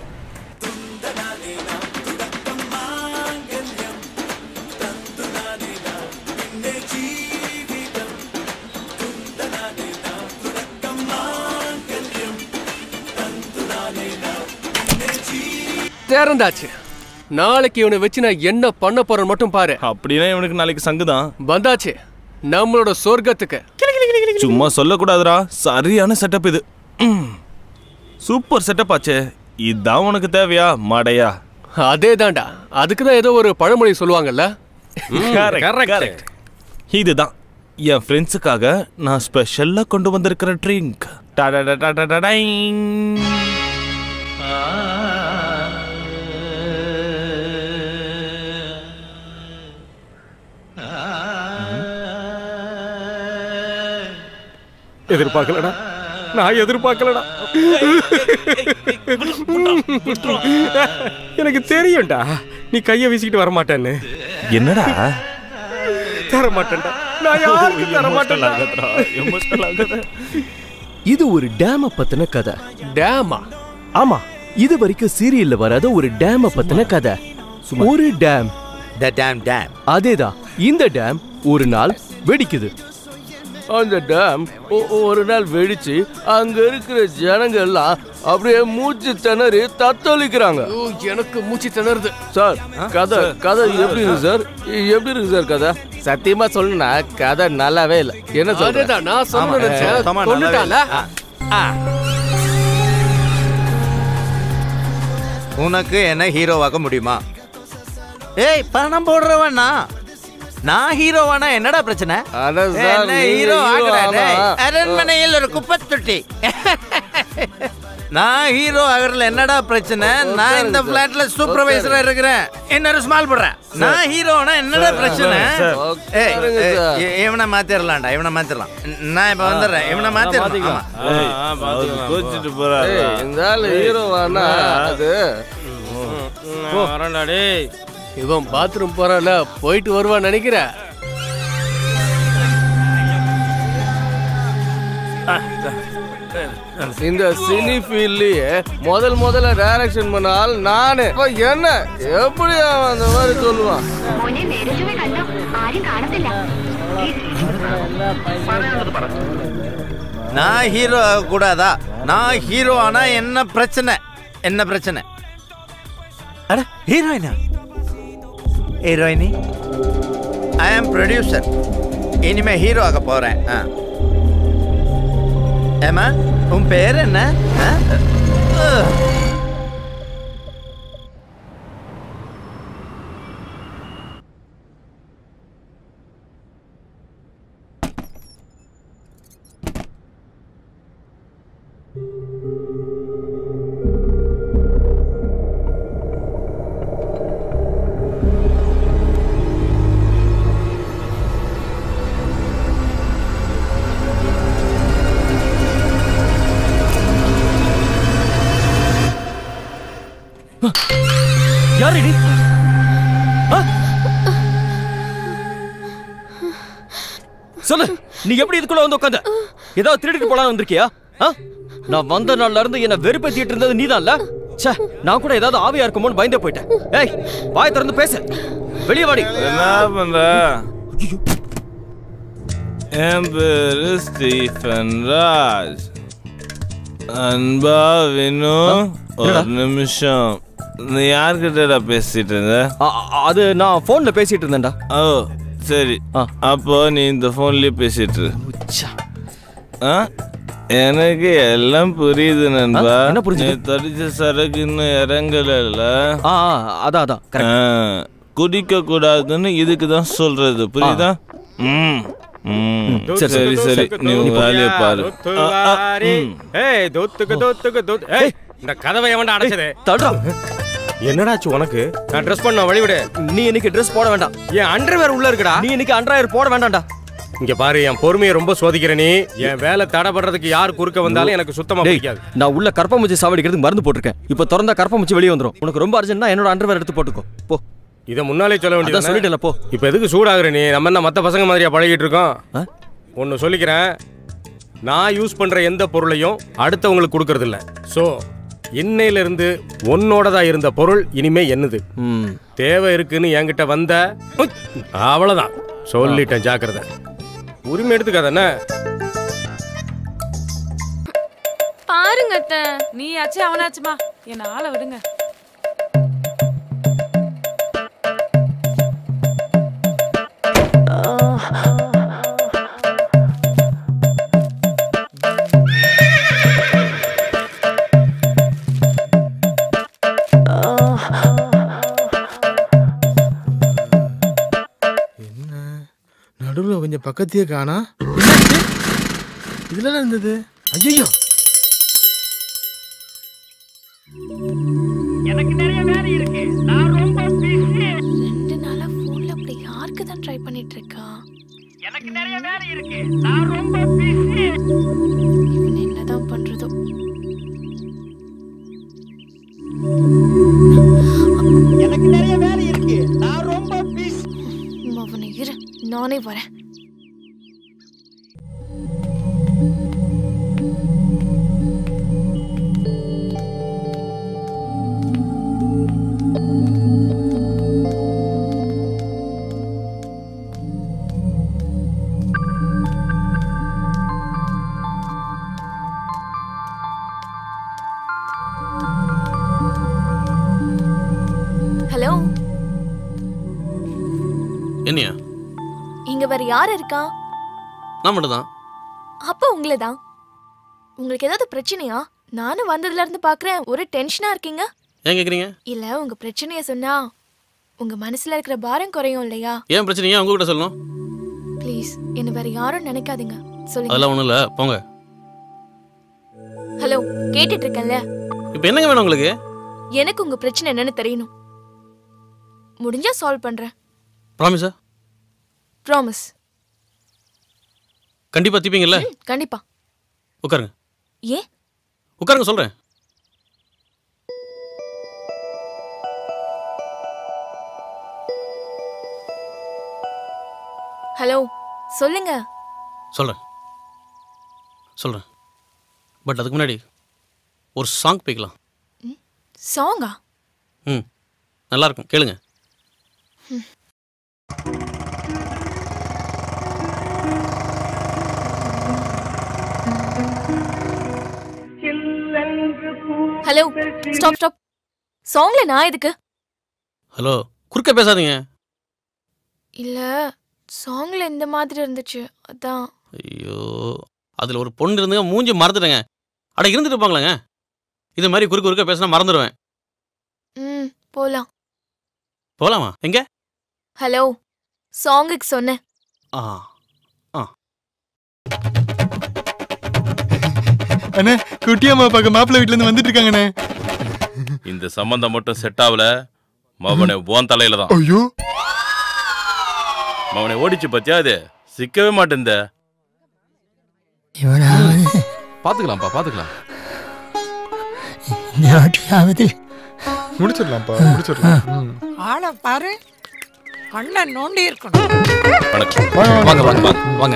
திறந்தாச்சு நாளைக்கு இவனை வச்சு நான் என்ன பண்ண போறேன்னு மட்டும் பாரு அப்படின்னா இவனுக்கு நாளைக்கு சங்குதான் வந்தாச்சு நம்மளோட சொர்க்கத்துக்கு சும்மா சொல்லக்கூடாதுடா சரியான செட்டப் இது ம். சூப்பர் செட்டப் ஆச்சே இதான் உனக்கு தேவையா மடையா அதே தான்டா அதுக்கு தான் ஏதோ ஒரு பழமொழி சொல்லுவாங்கல்ல Correct, correct. இதுதான் என் ஃப்ரெண்ட்ஸுக்காக நான் ஸ்பெஷலா கொண்டு வந்திருக்கிற ட்ரிங்க் எதிர்பார்க்கலடா நான் எதிர்பார்க்கலடா எனக்கு தெரியும்டா நீ கைய வீசிக்கிட்டு வர மாட்டேன்னு என்னடா தர மாட்டேன்டா நான் யாருக்கும் தர மாட்டேன்டா இது ஒரு டேம பத்தின கதை டேமா ஆமா இது வரைக்கும் சீரியல்ல வராத ஒரு டேம பத்தின கதை ஒரு டேம் த டேம் டேம் அதேதான் இந்த டேம் ஒரு நாள் வெடிக்குது அந்த டேம் ஒரு நாள் வெடிச்சு அங்க இருக்கிற ஜனங்க எல்லாம் அப்படியே மூச்சு திணறி தத்தளிக்கிறாங்க ஐயோ, எனக்கு மூச்சு திணறுது சார் கதை கதை எப்படி இருக்கு சார் எப்படி இருக்கு சார் கதை சத்தியமா சொல்லுனா கதை நல்லாவே இல்லை என்ன அதேதான் நான் சொல்ல ஆமா, நினைச்சேன் ஆமா, நல்லாவே கொண்டுட்டால உனக்கு என்ன ஹீரோவாக்க முடியுமா ஏய் பணம் போடுறவனா நான் ஹீரோவானா என்னடா பிரச்சனை அட சார், என்ன நீங்க ஹீரோ hero ஆகுறா ஆனா- டேய்? அரண்மனையில் ஒரு குப்பை தொட்டி நான் ஹீரோ ஆகுறதுல என்னடா பிரச்சனை நான் இந்த உட்காருங்க பிளாட்ல சார். சூப்பர்வைசரா இருக்கிறேன் இன்னொரு ஸ்மால் போடுறேன் நான் ஹீரோனா என்னடா சார், பிரச்சனை சார், ஏய், உட்காருங்க ஏய், சார். இ- இவனை மாத்திரலாம்டா இவனை மாத்திரலாம் நான் இப்ப வந்துடுறேன் இவனை மாத்திரலாம் ஆமா. கோச்சிட்டு போறாரு இந்த ஆளு ஹீரோவானா அது வரேன்டா டேய் இவன் பாத்ரூம் போறான்ல போயிட்டு வருவான்னு நினைக்கிறேன் இந்த சினி ஃபீல்ட்லயே முதல் முதல்ல டைரக்ஷன் பண்ண ஆள் நானு அப்ப என்ன எப்படி அவன் அந்த மாதிரி சொல்லுவான் நான் ஹீரோ ஆகக்கூடாதா நான் ஹீரோ ஆனா என்ன பிரச்சனை என்ன பிரச்சனை அட ஹீரோயினா ஹீரோயினி ஐ ஆம் ப்ரொடியூசர் இனிமே ஹீரோ ஆக போறேன் ஆ. ஏம்மா உன் பேர் என்ன ஆ? அஹ். யார் இடி சொல்லு நீ எப்படி இதுக்குள்ள வந்து உட்காந்த ஏதாவது திருடிட்டு போலான்னு வந்திருக்கியா ஆ? நான் வந்த நாள்ல இருந்து என்ன வெறுப்பேத்திட்டு இருந்தது நீதான்ல ச்சே நான் கூட ஏதாவது ஆவியா இருக்குமோன்னு பயந்தே போயிட்டேன் ஏய் வாய் திறந்து பேசு வெளியே வாடி என்ன பண்ற என் பேரு ஸ்டீஃபன் ராஜ் அன்பா வினு ஒரு நிமிஷம் நீ யார்கிட்டடா பேசிட்டு இருந்த அது நான் போன்ல பேசிட்டு இருந்தேன்டா ஓ சரி அப்போ நீ இந்த போன்லயே பேசிட்டு இரு. ஆ எனக்கு எல்லாம் புரியுது நண்பா ஆ, என்ன புரிஞ்சுது? நீ தடிச்ச சரக்கு இன்னும் இறங்கல ஆ ஆ, அதான் அதான் குடிக்க கூடாதுன்னு இதுக்கு தான் சொல்றது புரியுதா ம் ம் சரி, சரி சரி நீ உன் வேலையை பாரு ஆ, ஆ, ம். ஏய் தொத்துக்கு தொத்துக்கு தொத்து ஏய் இந்த கதவை எவன்டா அடைச்சது தள்ளுறா என்னடாச்சு உனக்கு நான் ட்ரெஸ் பண்ண வழிவிடு நீ இன்னைக்கு ட்ரெஸ் போட வேண்டாம் என் அண்டர்வேர் உள்ள இருக்குடா நீ இன்னைக்கு அண்டர்வேர் போட வேண்டாம்டா இங்க பாரு என் பொறுமையை ரொம்ப சோதிக்கிற நீ என் வேலை தடைபடுறதுக்கு யார் குறுக்க வந்தாலும் எனக்கு சுத்தமா டேய், பிடிக்காது நான் உள்ள கற்பமுச்சி சாவடிக்கிறதுக்கு மருந்து போட்டிருக்கேன் இப்போ திறந்தா கற்பமுச்சி வெளியே வந்துரும் உனக்கு ரொம்ப அர்ஜென்ட்னா என்னோட அண்டர்வேர் எடுத்து போட்டுக்கோ போ இத முன்னாலே சொல்ல அதான் வேண்டியது சொல்லிட்டேன்ல, போ. இப்போ எதுக்கு சூடாகுற நீ நம்ம என்ன மத்த பசங்க மாதிரியா பழகிட்டு இருக்கோம் ஒன்னு சொல்லிக்கிறேன் நான் யூஸ் பண்ற எந்த பொருளையும் அடுத்தவங்களுக்கு கொடுக்கறது இல்ல சோ இன்னையில இருந்து உன்னோடதா இருந்த பொருள் இனிமே என்னது தேவை இருக்குன்னு என்கிட்ட வந்த உய், அவ்வளவுதான் சொல்லிட்டேன் ஜாக்கிரதை உரிமை எடுத்துக்காத என்ன பாருங்க அத்தை நீ ஆச்சு அவனாச்சுமா என்ன ஆளை விடுங்க நடுவில் கொஞ்சம் பக்கத்தையே காணா இதுல என்ன இருந்தது ஐயோ எனக்கு நிறைய வேலை இருக்கு நான் ரொம்ப பிஸி ரெண்டு நாளா போன்ல அப்படி யாருக்கு தான் ட்ரை பண்ணிட்டு இருக்கா எனக்கு நிறைய வேலை இருக்கு நான் ரொம்ப பிஸி இவன் என்னதான் பண்றதோ எனக்கு நிறைய வேலை இருக்கு நான் ரொம்ப பிஸி அவனை இரு நானே வரேன் ஹலோ என்னையா இங்க வேற யார் இருக்கா நான் மட்டும் தான் அப்ப உங்களை தான் உங்களுக்கு ஏதாவது பிரச்சனையா நானும் வந்ததுல இருந்து பாக்குறேன் ஒரு டென்ஷனா இருக்கீங்க ஏன் கேட்குறீங்க இல்ல உங்க பிரச்சனைய சொன்னா உங்க மனசுல இருக்கிற பாரம் குறையும் இல்லையா ஏன் பிரச்சனை ஏன் உங்ககிட்ட சொல்லணும் ப்ளீஸ் என்ன வேற யாரும் நினைக்காதீங்க சொல்லுங்க அதெல்லாம் ஒன்றும் இல்லை போங்க ஹலோ கேட்டுட்டு இருக்கேன்ல இப்போ என்னங்க வேணும் உங்களுக்கு எனக்கு உங்க பிரச்சனை என்னன்னு தெரியணும் முடிஞ்சா சால்வ் பண்றேன் ப்ராமிஸா ப்ராமிஸ் கண்டிப்பாக தீப்பீங்கல்ல கண்டிப்பா உட்காருங்க ஏன் உட்காருங்க சொல்கிறேன் ஹலோ சொல்லுங்க சொல்கிறேன் சொல்கிறேன் பட் அதுக்கு முன்னாடி ஒரு சாங் போய்க்கலாம் சாங்கா ம் நல்லா இருக்கும் கேளுங்க ஹலோ ஸ்டாப் ஸ்டாப் சாங்ல நான் எதுக்கு ஹலோ குறுக்க பேசாதீங்க இல்ல சாங்ல இந்த மாதிரி இருந்துச்சு அதான் ஐயோ அதில் ஒரு பொண்ணு இருந்துங்க மூஞ்சி மறந்துட்டேங்க அட இருந்துட்டு இருப்பாங்களேங்க இது மாதிரி குறுக்க குறுக்க பேசினா மறந்துடுவேன் ம் போலாம் போகலாமா எங்க ஹலோ சாங்குக்கு சொன்னேன் ஆ ஆ அண்ணே குட்டியம்மா பார்க்க மாப்பிள்ளை வீட்ல இருந்து வந்துட்டு இருக்காங்கண்ணே இந்த சம்பந்தம் மட்டும் செட் ஆகல மவனை ஓன் தலையில தான் ஐயோ மவனை ஓடிச்சு பத்தியா அது சிக்கவே மாட்டேன் பாத்துக்கலாம்ப்பா பாத்துக்கலாம் நாட்டியாவது முடிச்சிடலாம்ப்பா முடிச்சிடலாம் ம். ஆளை பாரு கண்ணை நோண்டி இருக்கணும் வாங்க வாங்க வாங்க வாங்க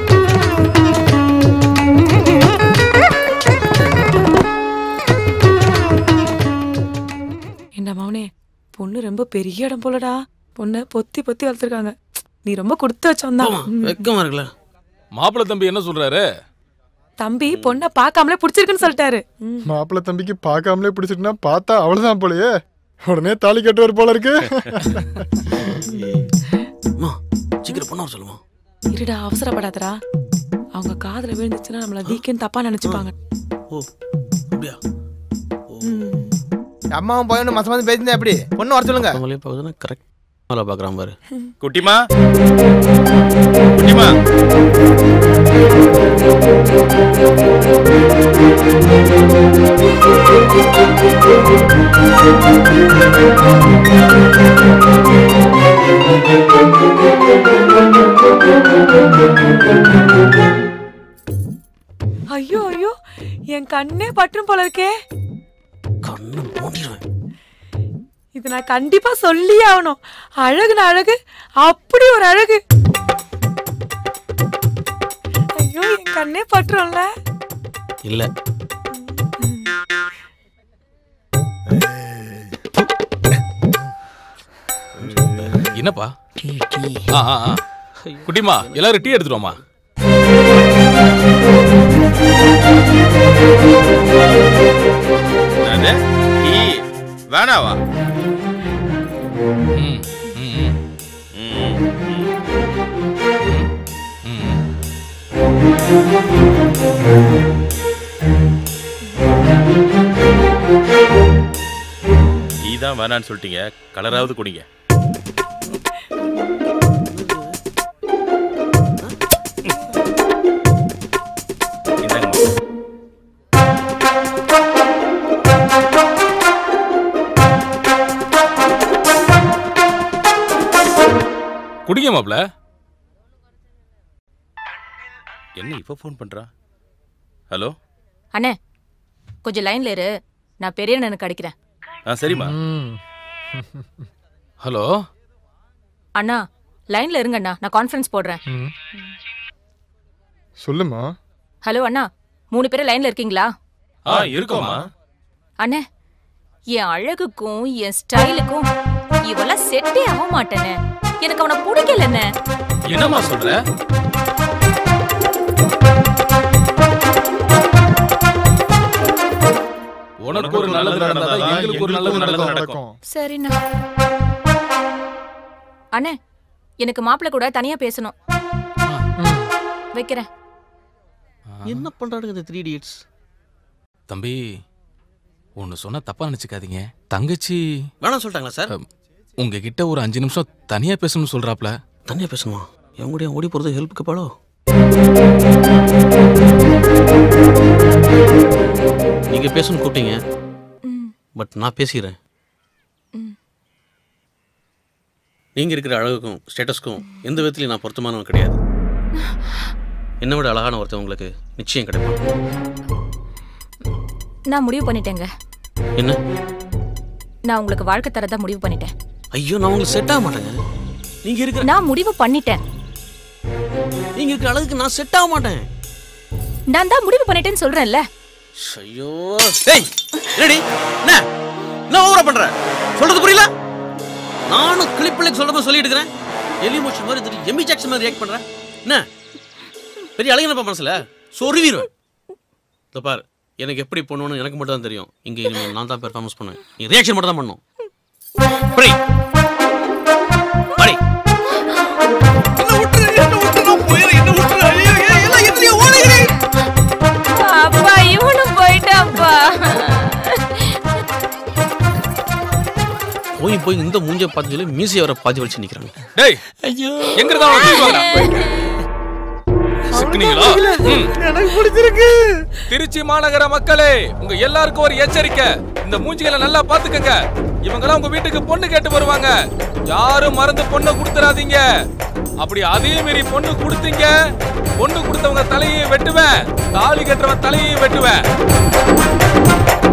என்ன மவனே பொண்ணு ரொம்ப பெரிய இடம் போலடா பொண்ணை பொத்தி பொத்தி வளர்த்துருக்காங்க நீ ரொம்ப கொடுத்து வச்சோம் தான் வெக்கமா இருக்குல்ல மாப்பிள்ளை தம்பி என்ன சொல்றாரு தம்பி பொண்ணை பார்க்காமலே பிடிச்சிருக்குன்னு சொல்லிட்டாரு மாப்பிள்ளை தம்பிக்கு பார்க்காமலே பிடிச்சிட்டுனா பார்த்தா அவ்வளவுதான் போலயே உடனே தாலி கட்டுவார் போல இருக்கு சீக்கிரம் பண்ண சொல்லுமா இருடா அவசரப்படாதடா அவங்க காதுல விழுந்துச்சுன்னா நம்மள வீக்கெண்ட் தப்பா நினைச்சுப்பாங்க ஓ அப்படியா அம்மாவும் பையனும் மசம் வந்து பேசியிருந்தா எப்படி பொண்ணு வர சொல்லுங்க அவங்களே பார்க்குதுன்னா கரெக்ட் மேலே பார்க்குறான் பாரு குட்டிமா குட்டிமா ஐயோ ஐயோ என் கண்ணே பற்றும் போல இருக்கே இது நான் கண்டிப்பா சொல்லியே ஆகணும் அழகுன அழகு அப்படி ஒரு அழகு ஐயோ என் கண்ணே பற்றும்ல இல்லை என்னப்பா ஆ ஆ ஆ. குட்டிமா எல்லாரும் டீ எடுத்துருவோமா என்னது டீ வேணாவா ம், ம், ம். டீ தான் வேணான்னு சொல்லிட்டீங்க கலராவது குடிங்க இந்தாங்கம்மா. குடிங்க மாப்ள என்ன இப்போ ஃபோன் பண்றா ஹலோ அண்ணே கொஞ்சம் லைன்ல இரு நான் பெரிய அண்ணனுக்கு அடிக்கிறேன் ஆ சரிம்மா ஹலோ அண்ணா லைன்ல இருங்க அண்ணா நான் கான்ஃபரன்ஸ் போடுறேன் சொல்லுமா ஹலோ அண்ணா மூணு பேரும் லைன்ல இருக்கீங்களா ஆ இருக்கோம்மா அண்ணே என் அழகுக்கும் என் ஸ்டைலுக்கும் இவெல்லாம் செட்டே ஆக மாட்டேனே எனக்கு அவனை பிடிக்கலண்ணே என்னம்மா சொல்ற உனக்கு ஒரு நல்லது நடந்தாதான் எங்களுக்கு ஒரு நல்லது நடக்கும் சரிண்ணா அண்ணே எனக்கு மாப்பிள்ளை கூட தனியா பேசணும் வைக்கிறேன் என்ன பண்றானுங்க இந்த த்ரீ இடியட்ஸ் தம்பி ஒன்னு சொன்னா தப்பா நினைச்சுக்காதீங்க தங்கச்சி வேணாம் சொல்லிட்டாங்களா சார் உங்ககிட்ட ஒரு அஞ்சு நிமிஷம் தனியா பேசணும்னு சொல்றாப்ல தனியாக பேசணுமா என் கூட ஓடி போகிறது ஹெல்ப்புக்கு பாடோ நீங்கள் பேசணும்னு கூப்பிட்டீங்க பட் நான் பேசிடுறேன் நீங்கள் இருக்கிற அழகுக்கும் ஸ்டேட்டஸ்க்கும் எந்த விதத்துலையும் நான் பொருத்தமானவன் கிடையாது என்னை விட அழகான ஒருத்தன் உங்களுக்கு நிச்சயம் கிடைப்பான் நான் முடிவு பண்ணிட்டேங்க என்ன நான் உங்களுக்கு வாழ்க்கை தரதா முடிவு பண்ணிட்டேன் ஐயோ நான் உங்களுக்கு செட் ஆக மாட்டேங்க நீங்கள் இருக்கிற நான் முடிவு பண்ணிட்டேன் நீங்கள் இருக்கிற அழகுக்கு நான் செட் ஆக மாட்டேன் நான் தான் முடிவு பண்ணிட்டேன்னு சொல்றேன்ல ஐயோ டேய் என்னடி என்ன என்ன ஓவரா பண்ற சொல்றது புரியல நானும் கிளிப்பிள்ளைக்கு சொல்ற மாதிரி சொல்லிட்டு இருக்கிறேன் எலி மோஷன் மாதிரி தெரியும் எமி ஜாக்சன் மாதிரி ரியாக்ட் பண்றேன் என்ன பெரிய அழகினப்பா மனசுல சொருவிடுவேன் இந்த பார் எனக்கு எப்படி பண்ணணும்னு எனக்கு மட்டும் தான் தெரியும் இங்க இனிமேல் நான் தான் பெர்ஃபார்மன்ஸ் பண்ணுவேன் நீ ரியாக்ஷன் மட்டும் தான் பண்ணணும் படி படி அப்பா இவனும் போயிட்டான்ப்பா போய் போய் இந்த மூஞ்ச பார்த்து சொல்லி மீசை வர பாதி வச்சு நிக்கிறாங்க டேய் ஐயோ எங்க இருந்தா அவனை தூக்கிட்டு வாங்கடா. சிக்குனீங்களா ம். எனக்கு பிடிச்சிருக்கு திருச்சி மாநகர மக்களே உங்க எல்லாருக்கும் ஒரு எச்சரிக்கை இந்த மூஞ்சிகளை நல்லா பாத்துக்கங்க இவங்கெல்லாம் உங்க வீட்டுக்கு பொண்ணு கேட்டு வருவாங்க யாரும் மறந்து பொண்ணை கொடுத்துறாதீங்க அப்படி அதே மீறி பொண்ணு கொடுத்தீங்க பொண்ணு கொடுத்தவங்க தலையை வெட்டுவேன் தாலி கட்டுறவன் தலையை வெட்டுவேன்